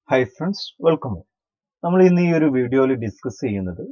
Hi friends welcome നമ്മൾ ഇന്ന് ഈ ഒരു വീഡിയോയിൽ ഡിസ്കസ് ചെയ്യുന്നത്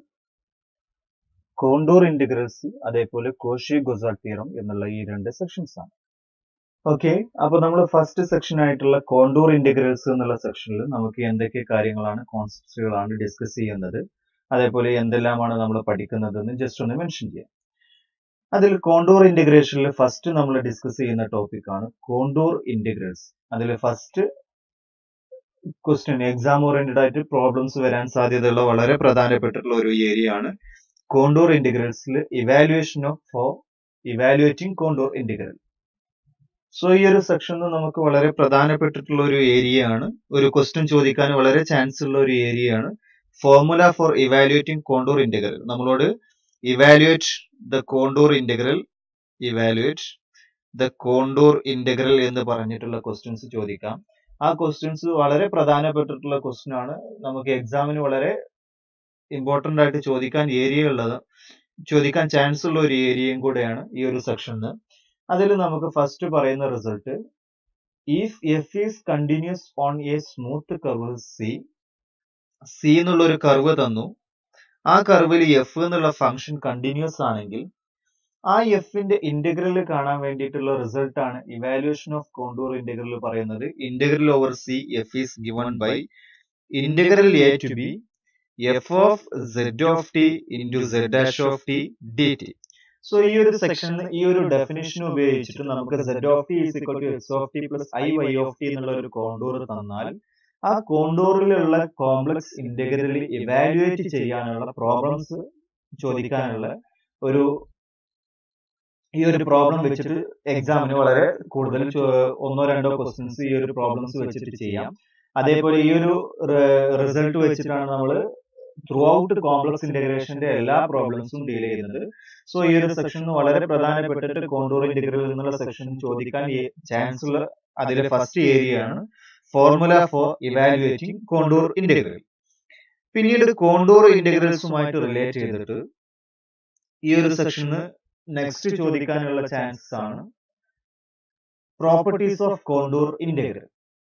കോണ്ടൂർ ഇന്റഗ്രൽസ് അതേപോലെ കോഷി ഗൊസാൾ തിയറം എന്നുള്ള ഈ രണ്ട് സെക്ഷൻസ് ആണ് ഓക്കെ അപ്പൊ നമ്മൾ ഫസ്റ്റ് സെക്ഷൻ ആയിട്ടുള്ള കോണ്ടൂർ ഇന്റഗ്രൽസ് എന്നുള്ള സെക്ഷനിൽ നമുക്ക് എന്തൊക്കെ കാര്യങ്ങളാണ് കോൺസെപ്റ്റുകളാണ് ഡിസ്കസ് ചെയ്യുന്നത് അതേപോലെ എന്തെല്ലാമാണ് നമ്മൾ പഠിക്കുന്നത് എന്ന് ജസ്റ്റ് ഒന്ന് മെൻഷൻ ചെയ്യാം അതിൽ കോണ്ടൂർ ഇന്റഗ്രേഷനിൽ ഫസ്റ്റ് നമ്മൾ ഡിസ്കസ് ചെയ്യുന്ന ടോപ്പിക് ആണ് കോണ്ടൂർ ഇന്റഗ്രൽസ് അതിൽ ഫസ്റ്റ് ക്വസ്റ്റ്യൻ എക്സാം ഓറിയന്റഡ് ആയിട്ട് പ്രോബ്ലംസ് വരാൻ സാധ്യതയുള്ള വളരെ പ്രധാനപ്പെട്ടിട്ടുള്ള ഒരു ഏരിയ ആണ് കോണ്ടൂർ ഇന്റഗ്രൽസിൽ evaluation of for evaluating contour integral so ഈ ഒരു സെക്ഷനിൽ നമുക്ക് വളരെ പ്രധാനപ്പെട്ടിട്ടുള്ള ഒരു ഏരിയ ആണ് ഒരു ക്വസ്റ്റ്യൻ ചോദിക്കാൻ വളരെ ചാൻസ് ഉള്ള ഒരു ഏരിയ ആണ് formula for evaluating contour integral നമ്മളോട് evaluate the contour integral evaluate the contour integral എന്ന് പറഞ്ഞിട്ടുള്ള ക്വസ്റ്റ്യൻസ് ചോദിക്കാം ആ ക്വസ്റ്റ്യൻസ് വളരെ പ്രധാനപ്പെട്ടിട്ടുള്ള ക്വസ്റ്റ്യൻ ആണ് നമുക്ക് എക്സാമിന് വളരെ ഇമ്പോർട്ടന്റ് ആയിട്ട് ചോദിക്കാൻ ഏരിയ ഉള്ളത് ചോദിക്കാൻ ചാൻസ് ഉള്ള ഒരു ഏരിയയും കൂടെയാണ് ഈ ഒരു സെക്ഷനിൽ അതിൽ നമുക്ക് ഫസ്റ്റ് പറയുന്ന result if F is continuous on a smooth curve C C എന്നുള്ള ഒരു കർവ് തന്നു ആ കർവിൽ എഫ് എന്നുള്ള ഫംഗ്ഷൻ കണ്ടിന്യൂസ് ആണെങ്കിൽ ആ എഫിന്റെ ഇന്റഗ്രൽ കാണാൻ വേണ്ടിയിട്ടുള്ള റിസൾട്ട് ആണ് ഇവാലുവേഷൻ ഓഫ് കോണ്ടൂർ ഇന്റഗ്രൽ പറയുന്നത് integral over C F is given by integral A to B F of Z of T into Z dash of T D t so ഈ ഒരു സെക്ഷനിൽ ഈ ഒരു ഡെഫിനേഷൻ ഉപയോഗിച്ചിട്ട് നമുക്ക് z of t is equal to x of T plus I Y of T എന്നുള്ള ഒരു contour തന്നാൽ ആ കോണ്ടൂറിലുള്ള കോംപ്ലക്സ് ഇന്റഗ്രൽ ഇവാലുവേറ്റ് ചെയ്യാനുള്ള പ്രോബ്ലംസ് ചോദിക്കാനുള്ള ഒരു ഈ ഒരു പ്രോബ്ലം വെച്ചിട്ട് എക്സാമിന് വളരെ കൂടുതൽ ഒന്നോ രണ്ടോ ക്വസ്റ്റ്യൻസ് ഈ ഒരു പ്രോബ്ലംസ് വെച്ചിട്ട് ചെയ്യാം അതേപോലെ ഈ ഒരു റിസൾട്ട് വെച്ചിട്ടാണ് നമ്മൾ ത്രൂ ഔട്ട് കോംപ്ലക്സ് ഇന്റഗ്രേഷന്റെ എല്ലാ പ്രോബ്ലംസും ഡീൽ ചെയ്യുന്നത് സോ ഈ ഒരു സെക്ഷൻ വളരെ പ്രധാനപ്പെട്ടിട്ട് കോണ്ടൂർ ഇന്റഗ്രൽ എന്നുള്ള സെക്ഷൻ ചോദിക്കാൻ ചാൻസ് ഉള്ള അതിലെ ഫസ്റ്റ് ഏരിയ ആണ് formula for evaluating contour integral പിന്നീട് കോണ്ടൂർ ഇന്റഗ്രൽസുമായിട്ട് റിലേറ്റ് ചെയ്തിട്ട് ഈ ഒരു സെക്ഷന് നെക്സ്റ്റ് ചോദിക്കാനുള്ള ചാൻസസ് ആണ് പ്രോപ്പർട്ടീസ് ഓഫ് കോണ്ടൂർ ഇന്റഗ്രൽ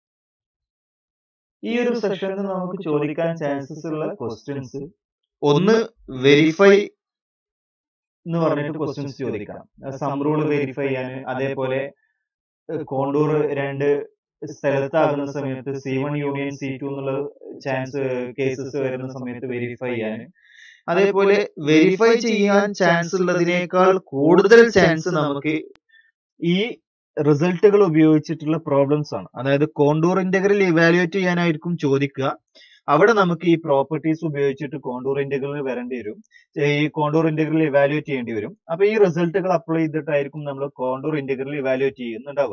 ഈ ഒരു സെക്ഷനിൽ നമുക്ക് ചോദിക്കാൻ ചാൻസസ് ഉള്ള ക്വസ്റ്റ്യൻസ് ഒന്ന് വെരിഫൈ എന്ന് പറഞ്ഞിട്ട് ക്വസ്റ്റ്യൻസ് ചോദിക്കാം സം റൂൾ വെരിഫൈ ചെയ്യാൻ അതേപോലെ കോണ്ടൂർ രണ്ട് സ്ഥലത്താകുന്ന സമയത്ത് C one union C two എന്നുള്ള ചാൻസ് കേസസ് വരുന്ന സമയത്ത് വെരിഫൈ ചെയ്യാൻ അതേപോലെ വെരിഫൈ ചെയ്യാൻ ചാൻസ് ഉള്ളതിനേക്കാൾ കൂടുതൽ ചാൻസ് നമുക്ക് ഈ റിസൾട്ടുകൾ ഉപയോഗിച്ചിട്ടുള്ള പ്രോബ്ലംസ് ആണ് അതായത് കോണ്ടൂർ ഇന്റഗ്രൽ ഇവാലുവേറ്റ് ചെയ്യാനായിരിക്കും ചോദിക്കുക അവിടെ നമുക്ക് ഈ പ്രോപ്പർട്ടീസ് ഉപയോഗിച്ചിട്ട് കോണ്ടൂർ ഇന്റഗ്രൽ വരേണ്ടി വരും ഈ കോണ്ടൂർ ഇന്റഗ്രൽ ഇവാലുവേറ്റ് ചെയ്യേണ്ടി വരും അപ്പൊ ഈ റിസൾട്ടുകൾ അപ്ലൈ ചെയ്തിട്ടായിരിക്കും നമ്മൾ കോണ്ടൂർ ഇന്റഗ്രൽ ഇവാലുവേറ്റ് ചെയ്യുന്നുണ്ടാവുക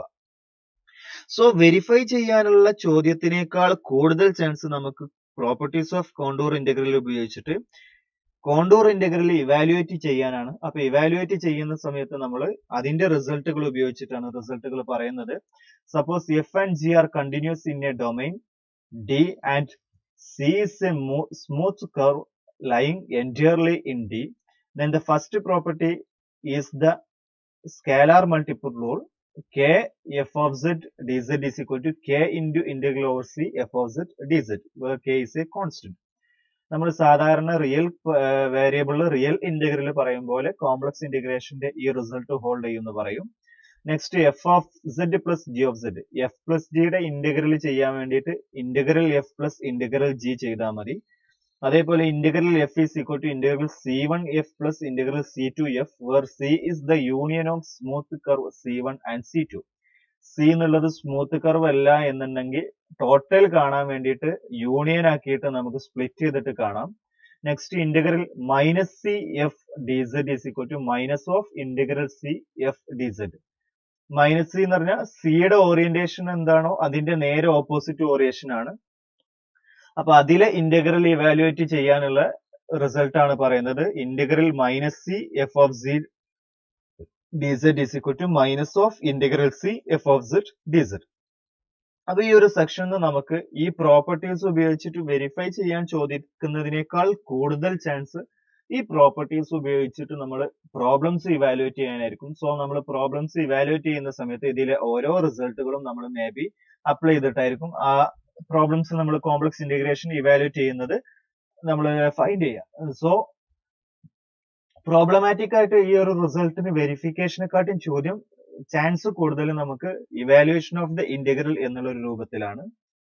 സോ വെരിഫൈ ചെയ്യാനുള്ള ചോദ്യത്തിനേക്കാൾ കൂടുതൽ ചാൻസ് നമുക്ക് പ്രോപ്പർട്ടീസ് ഓഫ് കോണ്ടൂർ ഇന്റഗ്രൽ ഉപയോഗിച്ചിട്ട് കോണ്ടൂർ ഇന്റഗ്രൽ ഇവാലുവേറ്റ് ചെയ്യാനാണ് അപ്പൊ ഇവാലുവേറ്റ് ചെയ്യുന്ന സമയത്ത് നമ്മൾ അതിന്റെ റിസൾട്ടുകൾ ഉപയോഗിച്ചിട്ടാണ് റിസൾട്ടുകൾ പറയുന്നത് suppose f and g are continuous in a domain D and C is a smooth curve lying entirely in D, then the first property is the scalar multiple rule k f of z dz is equal to k into integral over c f of z dz where k is a constant. നമ്മൾ സാധാരണ real വേരിയബിളിൽ real integral പറയും പോലെ complex ഇന്റഗ്രേഷന്റെ ഈ result hold ചെയ്യുമെന്ന് പറയും next f of z plus g of z f plus ജിയുടെ ഇന്റഗ്രൽ ചെയ്യാൻ വേണ്ടിയിട്ട് integral f plus integral g ചെയ്താൽ മതി അതേപോലെ integral f is equal to integral C one f plus integral C two f where C is the union of smooth curve C one and C two C എന്നുള്ളത് smooth curve അല്ല എന്നുണ്ടെങ്കിൽ total കാണാൻ വേണ്ടിയിട്ട് union ആക്കിയിട്ട് നമുക്ക് split ചെയ്തിട്ട് കാണാം next integral minus C f d Z is equal to minus of integral C f d z minus C എന്ന് പറഞ്ഞാൽ സിയുടെ ഓറിയന്റേഷൻ എന്താണോ അതിന്റെ നേരെ ഓപ്പോസിറ്റ് ഓറിയന്റേഷൻ ആണ് അപ്പൊ അതിലെ ഇന്റഗ്രൽ ഇവാലുവേറ്റ് ചെയ്യാനുള്ള റിസൾട്ട് ആണ് പറയുന്നത് integral minus C f of C d z is equal to minus of integral C f of Z D z അപ്പൊ ഈ ഒരു സെക്ഷനിൽ നമുക്ക് ഈ പ്രോപ്പർട്ടീസ് ഉപയോഗിച്ചിട്ട് വെരിഫൈ ചെയ്യാൻ ചോദിക്കുന്നതിനേക്കാൾ കൂടുതൽ ചാൻസ് ഈ പ്രോപ്പർട്ടീസ് ഉപയോഗിച്ചിട്ട് നമ്മൾ പ്രോബ്ലംസ് ഇവാലുവേറ്റ് ചെയ്യാനായിരിക്കും സോ നമ്മൾ പ്രോബ്ലംസ് ഇവാലുവേറ്റ് ചെയ്യുന്ന സമയത്ത് ഇതിലെ ഓരോ റിസൾട്ടുകളും നമ്മൾ മേ ബി അപ്ലൈ ചെയ്തിട്ടായിരിക്കും ആ പ്രോബ്ലംസ് നമ്മൾ കോംപ്ലക്സ് ഇന്റഗ്രേഷൻ ഇവാലുവേറ്റ് ചെയ്യുന്നത് നമ്മൾ ഫൈൻഡ് ചെയ്യുക സോ പ്രോബ്ലമാറ്റിക് ആയിട്ട് ഈ ഒരു റിസൾട്ടിന് വെരിഫിക്കേഷനെക്കാട്ടും ചോദ്യം ചാൻസ് കൂടുതൽ നമുക്ക് ഇവാലുവേഷൻ ഓഫ് ദ ഇന്റഗ്രൽ എന്നുള്ള ഒരു രൂപത്തിലാണ്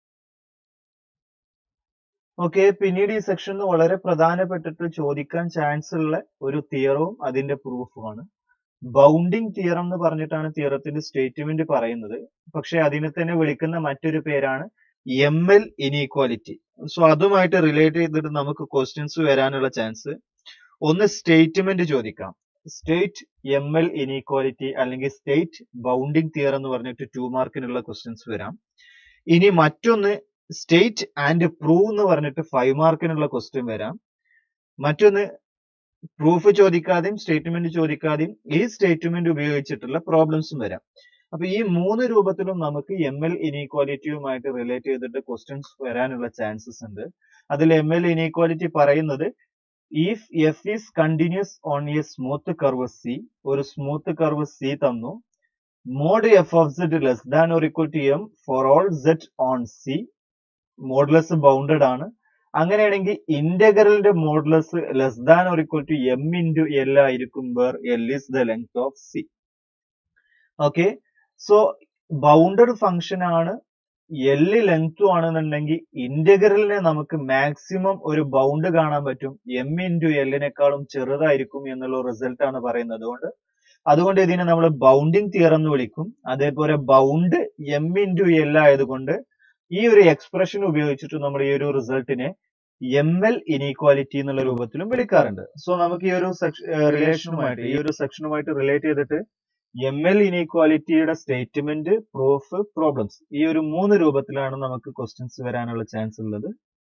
ഓക്കെ പിന്നീട് ഈ സെക്ഷനിൽ വളരെ പ്രധാനപ്പെട്ടിട്ട് ചോദിക്കാൻ ചാൻസ് ഉള്ള ഒരു തിയറവും അതിന്റെ പ്രൂഫുമാണ് ബൗണ്ടിങ് തിയറം എന്ന് പറഞ്ഞിട്ടാണ് തിയറത്തിന്റെ സ്റ്റേറ്റ്മെന്റ് പറയുന്നത് പക്ഷെ അതിനെ തന്നെ വിളിക്കുന്ന മറ്റൊരു പേരാണ് എം എൽ ഇനീക്വാലിറ്റി സോ അതുമായിട്ട് റിലേറ്റ് ചെയ്തിട്ട് നമുക്ക് ക്വസ്റ്റ്യൻസ് വരാനുള്ള ചാൻസ് ഒന്ന് സ്റ്റേറ്റ്മെന്റ് ചോദിക്കാം സ്റ്റേറ്റ് എം എൽ ഇനീക്വാലിറ്റി അല്ലെങ്കിൽ സ്റ്റേറ്റ് ബൗണ്ടിങ് തിയർ എന്ന് പറഞ്ഞിട്ട് ടു മാർക്കിനുള്ള ക്വസ്റ്റ്യൻസ് വരാം ഇനി മറ്റൊന്ന് സ്റ്റേറ്റ് ആൻഡ് പ്രൂവ് എന്ന് പറഞ്ഞിട്ട് ഫൈവ് മാർക്കിനുള്ള ക്വസ്റ്റ്യൻ വരാം മറ്റൊന്ന് പ്രൂഫ് ചോദിക്കാതെയും സ്റ്റേറ്റ്മെന്റ് ചോദിക്കാതെയും ഈ സ്റ്റേറ്റ്മെന്റ് ഉപയോഗിച്ചിട്ടുള്ള പ്രോബ്ലംസും വരാം അപ്പൊ ഈ മൂന്ന് രൂപത്തിലും നമുക്ക് എം എൽ ഇനീക്വാലിറ്റിയുമായിട്ട് റിലേറ്റ് ചെയ്തിട്ട് ക്വസ്റ്റ്യൻസ് വരാനുള്ള ചാൻസസ് ഉണ്ട് അതിൽ എം എൽ ഇനീക്വാലിറ്റി പറയുന്നത് if F is continuous on a smooth curve C ഒരു സ്മൂത്ത് കർവ് സി തന്നു mod F of Z less than or equal to M for all Z on C modulus bounded ആണ് അങ്ങനെയാണെങ്കിൽ ഇന്റഗ്രലിന്റെ modulus less than or equal to M into L ആയിരിക്കും where L is the length of C okay so bounded function ആണ് L ലെങ്ത്തും ആണെന്നുണ്ടെങ്കിൽ ഇന്റഗ്രലിനെ നമുക്ക് maximum ഒരു ബൗണ്ട് കാണാൻ പറ്റും എം ഇൻറ്റു എല്ലിനേക്കാളും ചെറുതായിരിക്കും എന്നുള്ള റിസൾട്ട് ആണ് പറയുന്നത് അതുകൊണ്ട് അതുകൊണ്ട് ഇതിനെ നമ്മൾ ബൗണ്ടിങ് തിയർ എന്ന് വിളിക്കും അതേപോലെ ബൗണ്ട് എം ഇൻറ്റു എൽ ആയതുകൊണ്ട് ഈ ഒരു എക്സ്പ്രഷൻ ഉപയോഗിച്ചിട്ട് നമ്മൾ ഈ ഒരു റിസൾട്ടിനെ എം എൽ ഇനീക്വാലിറ്റി എന്നുള്ള രൂപത്തിലും വിളിക്കാറുണ്ട് സോ നമുക്ക് ഈ ഒരു റിലേഷനുമായിട്ട് ഈ ഒരു സെക്ഷനുമായിട്ട് റിലേറ്റ് ചെയ്തിട്ട് എം എൽ ഇനീക്വാലിറ്റിയുടെ സ്റ്റേറ്റ്മെന്റ് പ്രൂഫ് പ്രോബ്ലംസ് ഈ ഒരു മൂന്ന് രൂപത്തിലാണ് നമുക്ക് ക്വസ്റ്റ്യൻസ് വരാനുള്ള ചാൻസ് ഉള്ളത്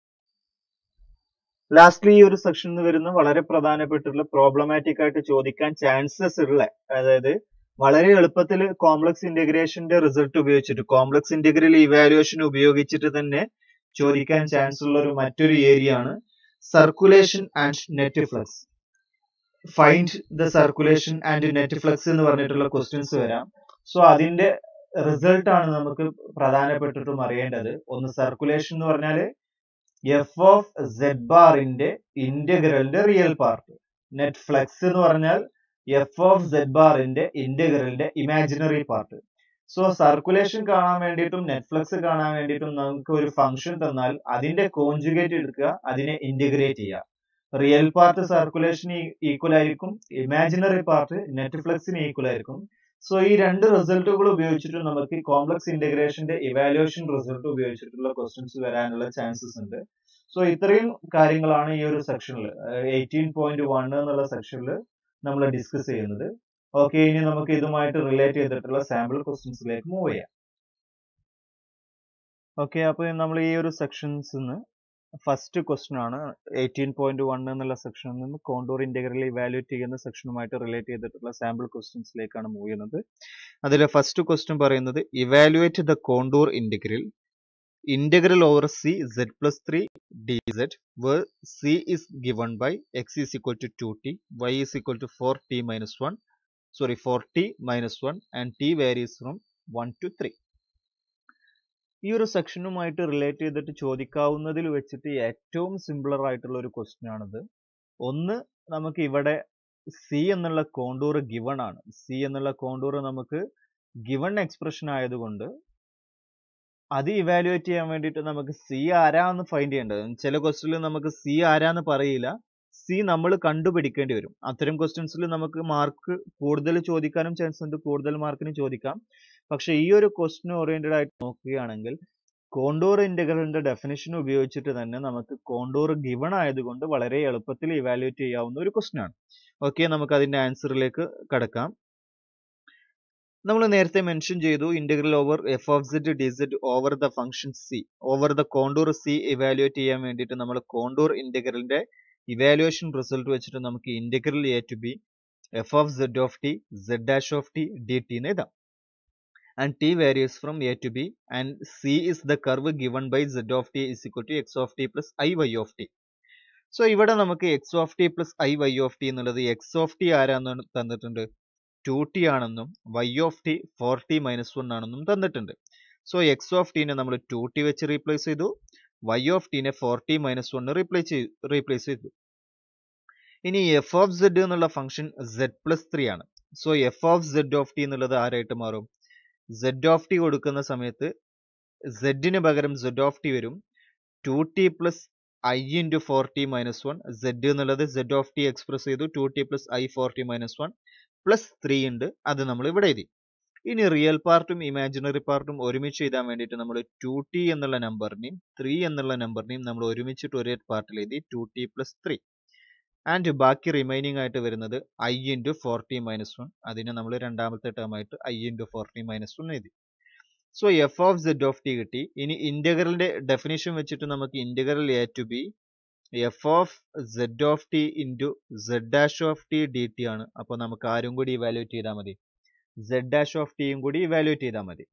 ലാസ്റ്റ്ലി ഈ ഒരു സെക്ഷനിൽ വരുന്ന വളരെ പ്രധാനപ്പെട്ടുള്ള പ്രോബ്ലമാറ്റിക് ആയിട്ട് ചോദിക്കാൻ ചാൻസസ് ഉള്ള അതായത് വളരെ എളുപ്പത്തിൽ കോംപ്ലക്സ് ഇന്റഗ്രേഷന്റെ റിസൾട്ട് ഉപയോഗിച്ചിട്ട് കോംപ്ലക്സ് ഇന്റഗ്രൽ ഇവാലുവേഷൻ ഉപയോഗിച്ചിട്ട് തന്നെ ചോദിക്കാൻ ചാൻസ് ഉള്ള ഒരു മറ്റൊരു ഏരിയ ആണ് circulation and net flux find the circulation and net flux എന്ന് പറഞ്ഞിട്ടുള്ള ക്വസ്റ്റ്യൻസ് വരാം സോ അതിന്റെ റിസൾട്ട് ആണ് നമുക്ക് പ്രധാനപ്പെട്ടിട്ടും അറിയേണ്ടത് ഒന്ന് സർക്കുലേഷൻ എന്ന് പറഞ്ഞാൽ എഫ് ഓഫ് സെഡ് ബാറിന്റെ ഇന്റഗ്രലിന്റെ റിയൽ പാർട്ട് നെറ്റ് ഫ്ലക്സ് എന്ന് പറഞ്ഞാൽ എഫ് ഓഫ് സെഡ് ബാറിന്റെ ഇന്റഗ്രലിന്റെ ഇമാജിനറി പാർട്ട് സോ സർക്കുലേഷൻ കാണാൻ വേണ്ടിയിട്ടും നെറ്റ്ഫ്ലക്സ് കാണാൻ വേണ്ടിയിട്ടും നമുക്ക് ഒരു ഫംഗ്ഷൻ തന്നാൽ അതിന്റെ കോൺജുഗേറ്റ് എടുക്കുക അതിനെ ഇന്റഗ്രേറ്റ് ചെയ്യുക റിയൽ പാർട്ട് സർക്കുലേഷൻ ഈക്വൽ ആയിരിക്കും ഇമാജിനറി പാർട്ട് നെറ്റ്ഫ്ലക്സിന് ഈക്വൽ ആയിരിക്കും സോ ഈ രണ്ട് റിസൾട്ടുകൾ ഉപയോഗിച്ചിട്ട് നമുക്ക് കോംപ്ലക്സ് ഇന്റഗ്രേഷന്റെ ഇവാലുവേഷൻ റിസൾട്ട് ഉപയോഗിച്ചിട്ടുള്ള ക്വസ്റ്റ്യൻസ് വരാനുള്ള ചാൻസസ് ഉണ്ട് സോ ഇത്രയും കാര്യങ്ങളാണ് ഈ ഒരു സെക്ഷനിൽ എയ്റ്റീൻ പോയിന്റ് വൺ എന്നുള്ള സെക്ഷനിൽ നമ്മൾ ഡിസ്കസ് ചെയ്യുന്നത് ഓക്കെ ഇനി നമുക്ക് ഇതുമായിട്ട് റിലേറ്റ് ചെയ്തിട്ടുള്ള സാമ്പിൾ ക്വസ്റ്റ്യൻസിലേക്ക് മൂവ് ചെയ്യാം ഓക്കെ അപ്പൊ നമ്മൾ ഈ ഒരു സെക്ഷൻസ് നിന്ന് ഫസ്റ്റ് ക്വസ്റ്റ്യൻ ആണ് എയ്റ്റീൻ പോയിന്റ് വൺ എന്നുള്ള സെക്ഷനിൽ നിന്ന് കോണ്ടൂർ ഇന്റഗ്രൽ ഇവാലുവേറ്റ് ചെയ്യുന്ന സെക്ഷനുമായിട്ട് റിലേറ്റ് ചെയ്തിട്ടുള്ള സാമ്പിൾ ക്വസ്റ്റ്യൻസിലേക്കാണ് മൂവ് ചെയ്യുന്നത് അതിലെ ഫസ്റ്റ് ക്വസ്റ്റ്യൻ പറയുന്നത് evaluate the contour integral integral over C Z plus three D Z where C is given by X is equal to two T Y is equal to four T minus one sorry four T minus one and T varies from one to three ഈ ഒരു സെക്ഷനുമായിട്ട് relate ചെയ്തിട്ട് ചോദിക്കാവുന്നതിൽ വെച്ചിട്ട് ഏറ്റവും simpler ആയിട്ടുള്ള ഒരു question ആണിത് ഒന്ന് നമുക്ക് ഇവിടെ സി എന്നുള്ള കോണ്ടൂർ ഗിവൺ ആണ് സി എന്നുള്ള കോണ്ടൂർ നമുക്ക് ഗിവൺ എക്സ്പ്രഷൻ ആയതുകൊണ്ട് അത് ഇവാലുവേറ്റ് ചെയ്യാൻ വേണ്ടിയിട്ട് നമുക്ക് സി ആരാന്ന് ഫൈൻഡ് ചെയ്യേണ്ടത് ചില ക്വസ്റ്റ്യനിൽ നമുക്ക് സി ആരാന്ന് പറയില്ല സി നമ്മൾ കണ്ടുപിടിക്കേണ്ടി വരും അത്തരം ക്വസ്റ്റ്യൻസിൽ നമുക്ക് മാർക്ക് കൂടുതൽ ചോദിക്കാനും ചാൻസ് ഉണ്ട് കൂടുതൽ മാർക്കിന് ചോദിക്കാം പക്ഷെ ഈ ഒരു ക്വസ്റ്റ്യൻ ഓറിയന്റഡ് ആയിട്ട് നോക്കുകയാണെങ്കിൽ കോണ്ടൂർ ഇന്റഗ്രലിന്റെ ഡെഫിനിഷൻ ഉപയോഗിച്ചിട്ട് തന്നെ നമുക്ക് കോണ്ടൂർ ഗിവൺ ആയതുകൊണ്ട് വളരെ എളുപ്പത്തിൽ ഇവാലുവേറ്റ് ചെയ്യാവുന്ന ഒരു ക്വസ്റ്റ്യൻ ആണ് ഓക്കെ നമുക്ക് അതിന്റെ ആൻസറിലേക്ക് കടക്കാം നമ്മൾ നേരത്തെ മെൻഷൻ ചെയ്തു integral over F of Z D Z over the function C over the contour C evaluate ചെയ്യാൻ വേണ്ടിയിട്ട് നമ്മൾ കോണ്ടൂർ ഇന്റഗ്രലിന്റെ ഇവാലുവേഷൻ റിസൾട്ട് വെച്ചിട്ട് നമുക്ക് integral A to B F of Z of T Z dash of T D T എന്ന് എഴുതാം and t varies from a to b and c is the curve given by z of t is equal to x of t plus i y of t so ഇവിടെ നമുക്ക് X of T plus I Y of T എന്നുള്ളത് X of T ആരാന്ന് തന്നിട്ടുണ്ട് two T ആണെന്നും Y of T four T minus one ആണെന്നും തന്നിട്ടുണ്ട് so X of ടീനെ നമ്മൾ ടു ടി വെച്ച് റീപ്ലേസ് ചെയ്തു വൈ ഓഫ് ടീനെ four T minus one replace ചെയ്തു റീപ്ലേസ് ചെയ്തു ഇനി എഫ് ഓഫ് സെഡ് എന്നുള്ള ഫംഗ്ഷൻ സെഡ് പ്ലസ് ത്രീ ആണ് so F of Z of T എന്നുള്ളത് ആരായിട്ട് മാറും സെഡ് ഓഫ് ടി കൊടുക്കുന്ന സമയത്ത് സെഡിന് പകരം സെഡ് ഓഫ് ടി വരും two T plus I into four T minus one Z എന്നുള്ളത് സെഡ് ഓഫ് ടി എക്സ്പ്രസ് ചെയ്തു two T plus I four T minus one plus three ഉണ്ട് അത് നമ്മൾ ഇവിടെ എഴുതി ഇനി റിയൽ പാർട്ടും ഇമാജിനറി പാർട്ടും ഒരുമിച്ച് എഴുതാൻ വേണ്ടിയിട്ട് നമ്മൾ ടു ടി എന്നുള്ള നമ്പറിനെയും ത്രീ എന്നുള്ള നമ്പറിനെയും നമ്മൾ ഒരുമിച്ചിട്ട് ഒരേ പാർട്ടിൽ എഴുതി two T plus three and ബാക്കി റിമൈനിങ് ആയിട്ട് വരുന്നത് I into four T minus one അതിനെ നമ്മൾ രണ്ടാമത്തെ ടേം ആയിട്ട് I into four T minus one എഴുതി so F of Z of T കിട്ടി ഇനി ഇന്റഗ്രലിന്റെ ഡെഫിനിഷൻ വെച്ചിട്ട് നമുക്ക് integral A to B F of Z of T into Z dash of T D T ആണ് അപ്പോൾ നമുക്ക് ആരും കൂടി ഇവാലുവേറ്റ് ചെയ്താൽ മതി സെഡ് ഡാഷ് ഓഫ് ടിയും കൂടി ഇവാലുവേറ്റ് ചെയ്താൽ മതി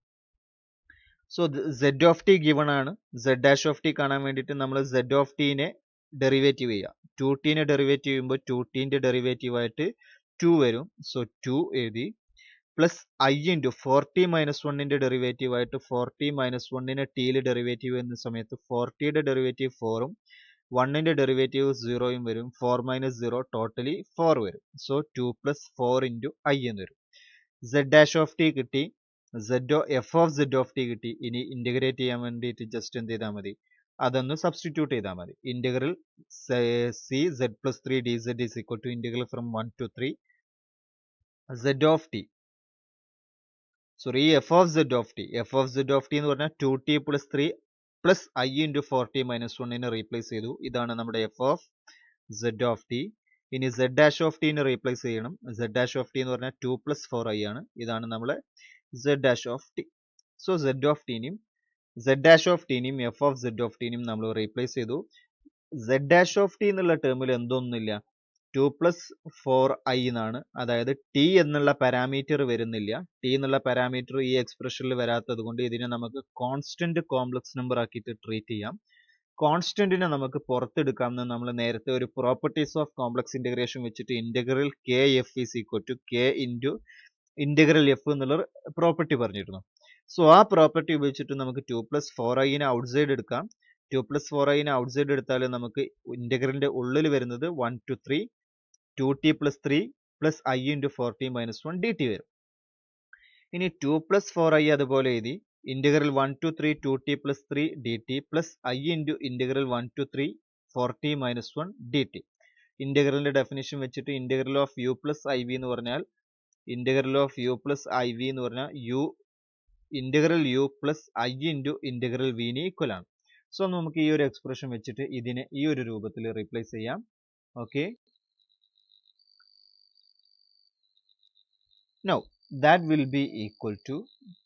so Z of T given ആണ് സെഡ് ഡാഷ് ഓഫ് ടി കാണാൻ വേണ്ടിയിട്ട് നമ്മൾ സെഡ് ഓഫ് ടീനെ ഡെറിവേറ്റീവ് ചെയ്യുക ടു ടീനെ ഡെറിവേറ്റ് ചെയ്യുമ്പോൾ ടു ടീൻ്റെ ഡെറിവേറ്റീവ് ആയിട്ട് ടു വരും സോ ടു എഴുതി plus I into four T minus വണ്ണിൻ്റെ ഡെറിവേറ്റീവ് ആയിട്ട് ഫോർ ടി മൈനസ് വണ്ണിനെ ടിയിൽ ഡെറിവേറ്റീവ് എന്ന സമയത്ത് ഫോർ ടിയുടെ ഡെറിവേറ്റീവ് ഫോറും വണ്ണിൻ്റെ ഡെറിവേറ്റീവ് സീറോയും വരും four minus zero totally four വരും so two plus four into I എന്ന് വരും സെഡ് ഡാഷ് ഓഫ് ടി കിട്ടി Z F of Z of T കിട്ടി ഇനി ഇൻറ്റഗ്രേറ്റ് ചെയ്യാൻ വേണ്ടിയിട്ട് ജസ്റ്റ് എന്ത് ചെയ്താൽ മതി അതൊന്ന് സബ്സ്റ്റിറ്റ്യൂട്ട് ചെയ്താൽ മതി integral C Z plus three D Z is equal to integral from one to three Z of T sorry F of Z of T F of Z of T എന്ന് പറഞ്ഞാൽ two T plus three plus I into four T minus വണ്ണിനെ replace ചെയ്തു ഇതാണ് നമ്മുടെ F of Z of T ഇനി Z dash of ടീനെ replace ചെയ്യണം Z dash of T എന്ന് പറഞ്ഞാൽ ടു പ്ലസ് ഫോർ ഐ ആണ് ഇതാണ് നമ്മളെ Z dash of T so Z of ടീനെയും സെഡ് ഡാഷ് ഓഫ് ടീനെയും എഫ് ഓഫ് സെഡ് ഓഫ് ടീനെയും നമ്മൾ റീപ്ലേസ് ചെയ്തു സെഡ് ഡാഷ് ഓഫ് ടി എന്നുള്ള ടേമിൽ എന്തൊന്നുമില്ല ടു പ്ലസ് ഫോർ ഐ എന്നാണ് അതായത് ടി എന്നുള്ള പാരാമീറ്റർ വരുന്നില്ല ടി എന്നുള്ള പാരാമീറ്റർ ഈ എക്സ്പ്രഷനിൽ വരാത്തത് കൊണ്ട് ഇതിനെ നമുക്ക് കോൺസ്റ്റന്റ് കോംപ്ലക്സ് നമ്പർ ആക്കിയിട്ട് ട്രീറ്റ് ചെയ്യാം കോൺസ്റ്റന്റിനെ നമുക്ക് പുറത്തെടുക്കാം എന്ന് നമ്മൾ നേരത്തെ ഒരു പ്രോപ്പർട്ടീസ് ഓഫ് കോംപ്ലക്സ് ഇന്റഗ്രേഷൻ വെച്ചിട്ട് integral K F is equal to K into integral F എന്നുള്ള പ്രോപ്പർട്ടി പറഞ്ഞിരുന്നു സോ ആ പ്രോപ്പർട്ടി ഉപയോഗിച്ചിട്ട് നമുക്ക് ടു പ്ലസ് ഫോർ ഐനെ ഔട്ട്സൈഡ് എടുക്കാം ടു പ്ലസ് ഫോർ ഐനെ ഔട്ട്സൈഡ് എടുത്താൽ നമുക്ക് ഇന്റഗ്രലിന്റെ ഉള്ളിൽ വരുന്നത് one to three two T plus three plus I into four T minus one D T വരും ഇനി ടു പ്ലസ് ഫോർ ഐ അതുപോലെ എഴുതി integral one to three two T plus three D T plus I into integral one to three four T minus one D T ഇന്റഗ്രലിന്റെ definition വെച്ചിട്ട് integral of U plus I V എന്ന് പറഞ്ഞാൽ integral of U plus I V എന്ന് പറഞ്ഞാൽ U integral U plus I into integral വിന് equal ആണ് so നമുക്ക് ഈ ഒരു എക്സ്പ്രഷൻ വെച്ചിട്ട് ഇതിനെ ഈ ഒരു രൂപത്തിൽ റീപ്ലേസ് ചെയ്യാം okay now that will be equal to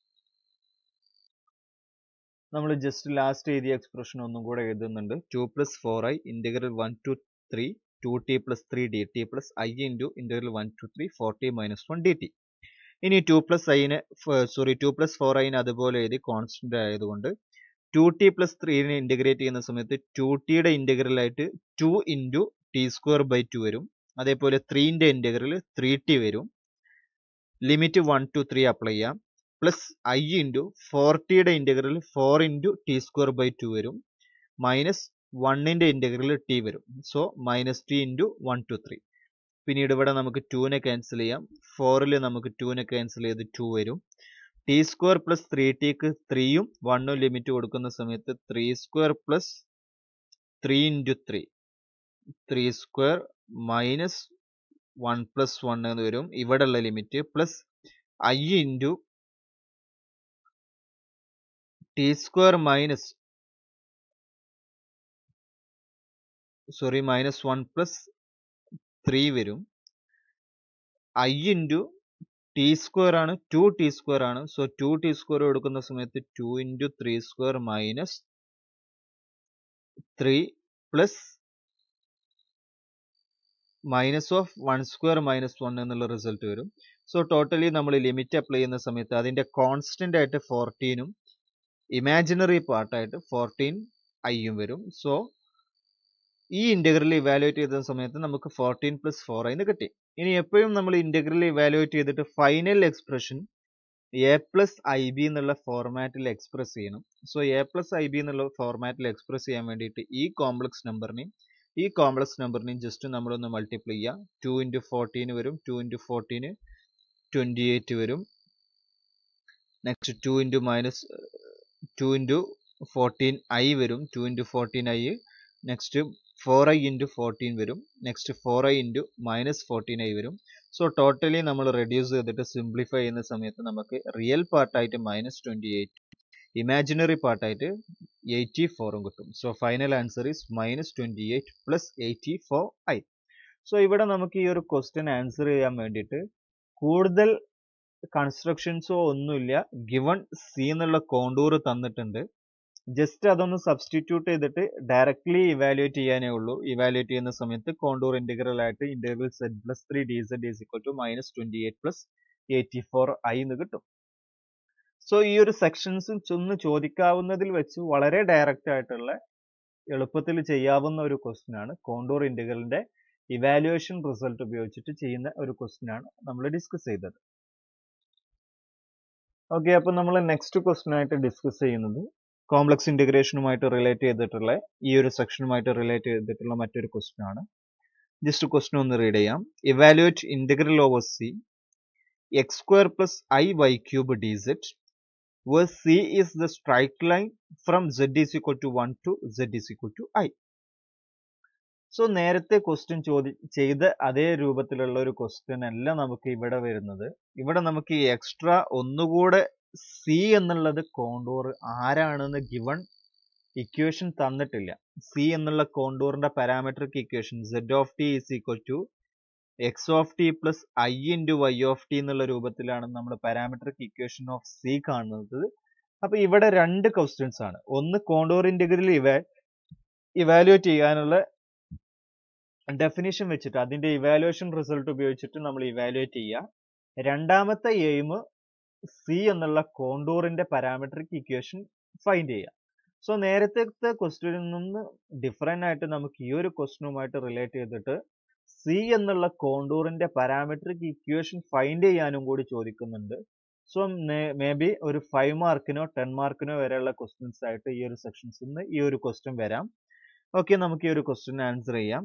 നമ്മൾ ജസ്റ്റ് ലാസ്റ്റ് എഴുതിയ എക്സ്പ്രഷൻ ഒന്നും കൂടെ എഴുതുന്നുണ്ട് two plus four I integral one to three two T plus three D T plus I into integral one to three four T minus one D T ഇനി two plus ഐനെ sorry two plus four ഐനെ അതുപോലെ എഴുതി constant ആയതുകൊണ്ട് two T plus ത്രീനെ integrate ചെയ്യുന്ന സമയത്ത് two ടിയുടെ ഇന്റഗ്രൽ ആയിട്ട് to into T square by two വരും അതേപോലെ ത്രീൻ്റെ ഇന്റഗ്രൽ ത്രീ ടി വരും limit one to three apply ചെയ്യാം പ്ലസ് ഐ ഇൻറ്റു ഫോർ ടിയുടെ integral four into T square by two വരും മൈനസ് വണ്ണിൻ്റെ ഇന്റഗ്രൽ ടി വരും so minus T into one to three പിന്നീട് ഇവിടെ നമുക്ക് ടൂനെ ക്യാൻസൽ ചെയ്യാം ഫോറിൽ നമുക്ക് ടൂനെ ക്യാൻസൽ ചെയ്ത് ടു വരും ടി സ്ക്വയർ പ്ലസ് ത്രീ ടിക്ക് ത്രീയും വണ്ണും ലിമിറ്റ് കൊടുക്കുന്ന സമയത്ത് three square plus three into three three square minus one plus one എന്ന് വരും ഇവിടെയുള്ള limit plus I into T square minus sorry minus one plus three വരും ഐ ഇൻറ്റു ടി സ്ക്വയർ ആണ് ടു ടി സ്ക്വയർ ആണ് so two T square കൊടുക്കുന്ന സമയത്ത് two into three square minus three plus minus of one square minus one എന്നുള്ള result വരും so totally നമ്മൾ limit apply ചെയ്യുന്ന സമയത്ത് അതിന്റെ കോൺസ്റ്റന്റ് ആയിട്ട് ഫോർട്ടീനും ഇമാജിനറി പാർട്ടായിട്ട് ഫോർട്ടീൻ ഐയും വരും സോ ഈ ഇന്റഗ്രൽ ഇവാലുവേറ്റ് ചെയ്ത സമയത്ത് നമുക്ക് ഫോർട്ടീൻ പ്ലസ് ഫോർ എന്ന് കിട്ടി ഇനി എപ്പോഴും നമ്മൾ ഇന്റഗ്രൽ ഇവാലുവേറ്റ് ചെയ്തിട്ട് final expression A plus I B എന്നുള്ള ഫോർമാറ്റിൽ എക്സ്പ്രസ് ചെയ്യണം so A plus I B എന്നുള്ള ഫോർമാറ്റിൽ എക്സ്പ്രസ് ചെയ്യാൻ വേണ്ടിയിട്ട് ഈ കോംപ്ലക്സ് നമ്പറിനെയും ഈ കോംപ്ലക്സ് നമ്പറിനെയും ജസ്റ്റ് നമ്മളൊന്ന് മൾട്ടിപ്ലൈ ചെയ്യുക ടു ഇൻറ്റു ഫോർട്ടീന് വരും two into fourteen twenty eight വരും next two into minus two into fourteen I വരും two into fourteen I next four I into fourteen വരും next four I into minus fourteen I വരും so totally നമ്മൾ reduce ചെയ്തിട്ട് simplify ചെയ്യുന്ന സമയത്ത് നമുക്ക് real പാർട്ടായിട്ട് മൈനസ് ട്വൻറ്റി എയ്റ്റ് ഇമാജിനറി പാർട്ടായിട്ട് എയ്റ്റി ഫോറും കിട്ടും so final answer is minus twenty eight plus eighty four I so ഇവിടെ നമുക്ക് ഈ ഒരു ക്വസ്റ്റ്യൻ ആൻസർ ചെയ്യാൻ വേണ്ടിയിട്ട് കൂടുതൽ കൺസ്ട്രക്ഷൻസോ ഒന്നുമില്ല ഗിവൺ സി എന്നുള്ള കോണ്ടൂർ തന്നിട്ടുണ്ട് ജസ്റ്റ് അതൊന്ന് സബ്സ്റ്റിറ്റ്യൂട്ട് ചെയ്തിട്ട് ഡയറക്ട്ലി ഇവാലുവേറ്റ് ചെയ്യാനേ ഉള്ളൂ ഇവാലുവേറ്റ് ചെയ്യുന്ന സമയത്ത് കോണ്ടൂർ ഇന്റഗ്രൽ ആയിട്ട് interval Z plus three D Z is equal to minus twenty eight plus eighty four I എന്ന് കിട്ടും സോ ഈ ഒരു സെക്ഷൻസ് ഒന്ന് ചോദിക്കാവുന്നതിൽ വെച്ച് വളരെ ഡയറക്റ്റ് ആയിട്ടുള്ള എളുപ്പത്തിൽ ചെയ്യാവുന്ന ഒരു ക്വസ്റ്റ്യൻ ആണ് കോണ്ടൂർ ഇന്റഗ്രലിന്റെ ഇവാലുവേഷൻ റിസൾട്ട് ഉപയോഗിച്ചിട്ട് ചെയ്യുന്ന ഒരു ക്വസ്റ്റ്യൻ ആണ് നമ്മൾ ഡിസ്കസ് ചെയ്തത് ഓക്കെ അപ്പൊ നമ്മൾ നെക്സ്റ്റ് ക്വസ്റ്റ്യൻ ആയിട്ട് ഡിസ്കസ് ചെയ്യുന്നത് കോംപ്ലക്സ് ഇന്റഗ്രേഷനുമായിട്ട് റിലേറ്റ് ചെയ്തിട്ടുള്ള ഈ ഒരു സെക്ഷനുമായിട്ട് റിലേറ്റ് ചെയ്തിട്ടുള്ള മറ്റൊരു ക്വസ്റ്റ്യൻ ആണ് ജസ്റ്റ് ക്വസ്റ്റ്യൻ ഒന്ന് റീഡ് ചെയ്യാം evaluate integral over C X square plus I Y cube D Z where C is the straight line from Z is equal to 1 to Z is equal to I. So നേരത്തെ question ചോദി ചെയ്ത അതേ രൂപത്തിലുള്ള ഒരു question അല്ല നമുക്ക് ഇവിടെ വരുന്നത് ഇവിടെ നമുക്ക് ഈ എക്സ്ട്രാ ഒന്നുകൂടെ സി എന്നുള്ളത് കോണ്ടൂർ ആരാണെന്ന് ഗിവൺ ഇക്വേഷൻ തന്നിട്ടില്ല സി എന്നുള്ള കോണ്ടൂറിന്റെ parametric equation z of t is equal to x of T plus I into y of T എന്നുള്ള രൂപത്തിലാണ് നമ്മൾ പാരാമെട്രിക് ഇക്വേഷൻ ഓഫ് സി കാണുന്നത് അപ്പൊ ഇവിടെ രണ്ട് ക്വസ്റ്റ്യൻസ് ആണ് ഒന്ന് കോണ്ടൂർ ഇന്റഗ്രൽ ഇവ ഇവാലുവേറ്റ് ചെയ്യാനുള്ള ഡെഫിനിഷൻ വെച്ചിട്ട് അതിന്റെ ഇവാലുവേഷൻ റിസൾട്ട് ഉപയോഗിച്ചിട്ട് നമ്മൾ ഇവാലുവേറ്റ് ചെയ്യുക രണ്ടാമത്തെ എയിം സി എന്നുള്ള കോണ്ടൂറിന്റെ പാരാമെട്രിക് ഇക്വേഷൻ ഫൈൻഡ് ചെയ്യുക സോ നേരത്തെ ക്വസ്റ്റ്യനിൽ നിന്ന് ഡിഫറെന്റ് ആയിട്ട് നമുക്ക് ഈ ഒരു ക്വസ്റ്റ്യനുമായിട്ട് റിലേറ്റ് ചെയ്തിട്ട് സി എന്നുള്ള കോണ്ടൂറിന്റെ പാരാമെട്രിക് ഇക്വേഷൻ ഫൈൻഡ് ചെയ്യാനും കൂടി ചോദിക്കുന്നുണ്ട് സോ മേ ബി ഒരു ഫൈവ് മാർക്കിനോ ടെൻ മാർക്കിനോ വരെയുള്ള ക്വസ്റ്റ്യൻസ് ആയിട്ട് ഈ ഒരു സെക്ഷൻസ് നിന്ന് ഈ ഒരു ക്വസ്റ്റ്യൻ വരാം ഓക്കെ നമുക്ക് ഈ ഒരു ക്വസ്റ്റ്യൻ ആൻസർ ചെയ്യാം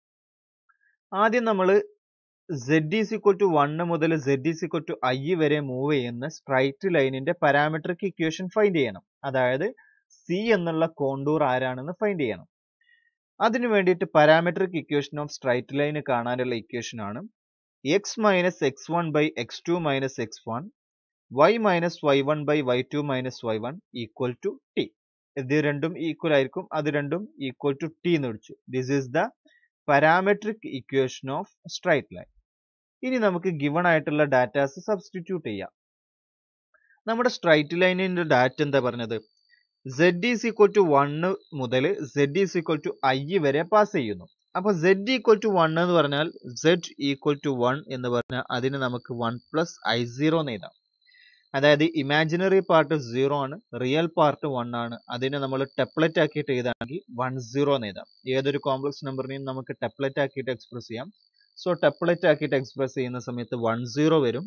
ആദ്യം നമ്മൾ z is equal to one മുതൽ z is equal to i വരെ മൂവ് ചെയ്യുന്ന സ്ട്രൈറ്റ് ലൈനിന്റെ പാരാമെട്രിക് ഇക്വേഷൻ ഫൈൻഡ് ചെയ്യണം അതായത് സി എന്നുള്ള കോണ്ടൂർ ആരാണെന്ന് ഫൈൻഡ് ചെയ്യണം അതിനു വേണ്ടിയിട്ട് parametric equation of straight line കാണാനുള്ള ഇക്വേഷൻ ആണ് x minus x one by x two minus x one y minus y one by y two minus y one equal to t ഇത് രണ്ടും equal ആയിരിക്കും അത് രണ്ടും ഈക്വൽ ടു ടി എന്ന് വിളിച്ചു this is the parametric equation of straight line ഇനി നമുക്ക് given ആയിട്ടുള്ള ഡാറ്റാസ് സബ്സ്റ്റിറ്റ്യൂട്ട് ചെയ്യാം നമ്മുടെ സ്ട്രൈറ്റ് ലൈനിന്റെ ഡാറ്റ എന്താ പറഞ്ഞത് z is equal to one മുതൽ z is equal to i വരെ പാസ് ചെയ്യുന്നു അപ്പൊ സെഡ് ഈക്വൽ ടു വൺ എന്ന് പറഞ്ഞാൽ സെഡ് ഈക്വൽ ടു വൺ എന്ന് പറഞ്ഞാൽ അതിന് നമുക്ക് വൺ പ്ലസ് ഐ സീറോ എന്ന് എഴുതാം അതായത് ഇമാജിനറി പാർട്ട് സീറോ ആണ് റിയൽ പാർട്ട് വൺ ആണ് അതിനെ നമ്മൾ ടെപ്ലറ്റ് ആക്കിയിട്ട് എഴുതാണെങ്കിൽ വൺ സീറോ എന്ന് എഴുതാം ഏതൊരു കോംപ്ലക്സ് നമ്പറിനെയും നമുക്ക് ടെപ്ലറ്റ് ആക്കിയിട്ട് എക്സ്പ്രസ് ചെയ്യാം സോ ടെപ്ലറ്റ് ആക്കിയിട്ട് എക്സ്പ്രസ് ചെയ്യുന്ന സമയത്ത് വൺ സീറോ വരും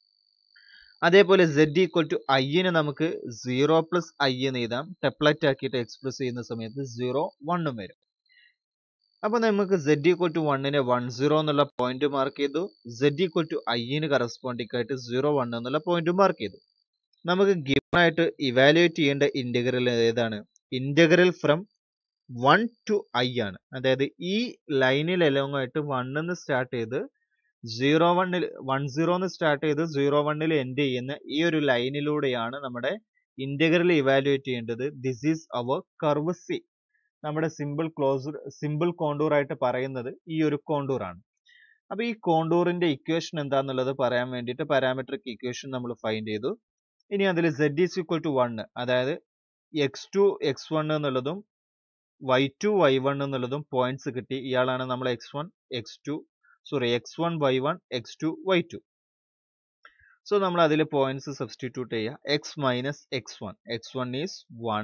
അതേപോലെ സെഡ് ഈക്വൽ ടു ഐന് നമുക്ക് സീറോ പ്ലസ് ഐ എന്ന് എഴുതാം ടെപ്ലറ്റ് ആക്കിയിട്ട് എക്സ്പ്രസ് ചെയ്യുന്ന സമയത്ത് സീറോ വണ്ണും വരും അപ്പൊ നമുക്ക് സെഡ് ഈക്വൽ ടു വണ്ണിനെ വൺ സീറോ എന്നുള്ള പോയിന്റ് മാർക്ക് ചെയ്തു സെഡ് ഈക്വൽ ടു ഐന് കറസ്പോണ്ടിങ് ആയിട്ട് സീറോ വൺ എന്നുള്ള പോയിന്റ് മാർക്ക് ചെയ്തു നമുക്ക് ഗിവൺ ആയിട്ട് ഇവാലുവേറ്റ് ചെയ്യേണ്ട ഇന്റഗ്രൽ ഏതാണ് integral from one to i ആണ് അതായത് ഈ ലൈനിൽ എലോങ് ആയിട്ട് വണ്ണിന്ന് സ്റ്റാർട്ട് ചെയ്ത് സീറോ വണ്ണിൽ വൺ സീറോന്ന് സ്റ്റാർട്ട് ചെയ്ത് സീറോ വണ്ണിൽ എൻഡ് ചെയ്യുന്ന ഈ ഒരു ലൈനിലൂടെയാണ് നമ്മുടെ ഇന്റഗ്രൽ ഇവാലുവേറ്റ് ചെയ്യേണ്ടത് this is our curve C നമ്മുടെ സിമ്പിൾ ക്ലോസ് സിമ്പിൾ കോണ്ടൂർ ആയിട്ട് പറയുന്നത് ഈ ഒരു കോണ്ടൂർ ആണ് അപ്പൊ ഈ കോണ്ടൂറിന്റെ ഇക്വേഷൻ എന്താന്നുള്ളത് പറയാൻ വേണ്ടിയിട്ട് പാരാമെട്രിക് ഇക്വേഷൻ നമ്മൾ ഫൈൻഡ് ചെയ്തു ഇനി അതിൽ Z is equal to one അതായത് എക്സ് ടു എക്സ് വൺ എന്നുള്ളതും വൈ ടു വൈ വൺ എന്നുള്ളതും പോയിന്റ്സ് കിട്ടി ഇയാളാണ് നമ്മൾ x one x two sorry x one y one x two y two so നമ്മൾ അതിൽ പോയിന്റ്സ് സബ്സ്റ്റിറ്റ്യൂട്ട് ചെയ്യുക x minus x one x one is one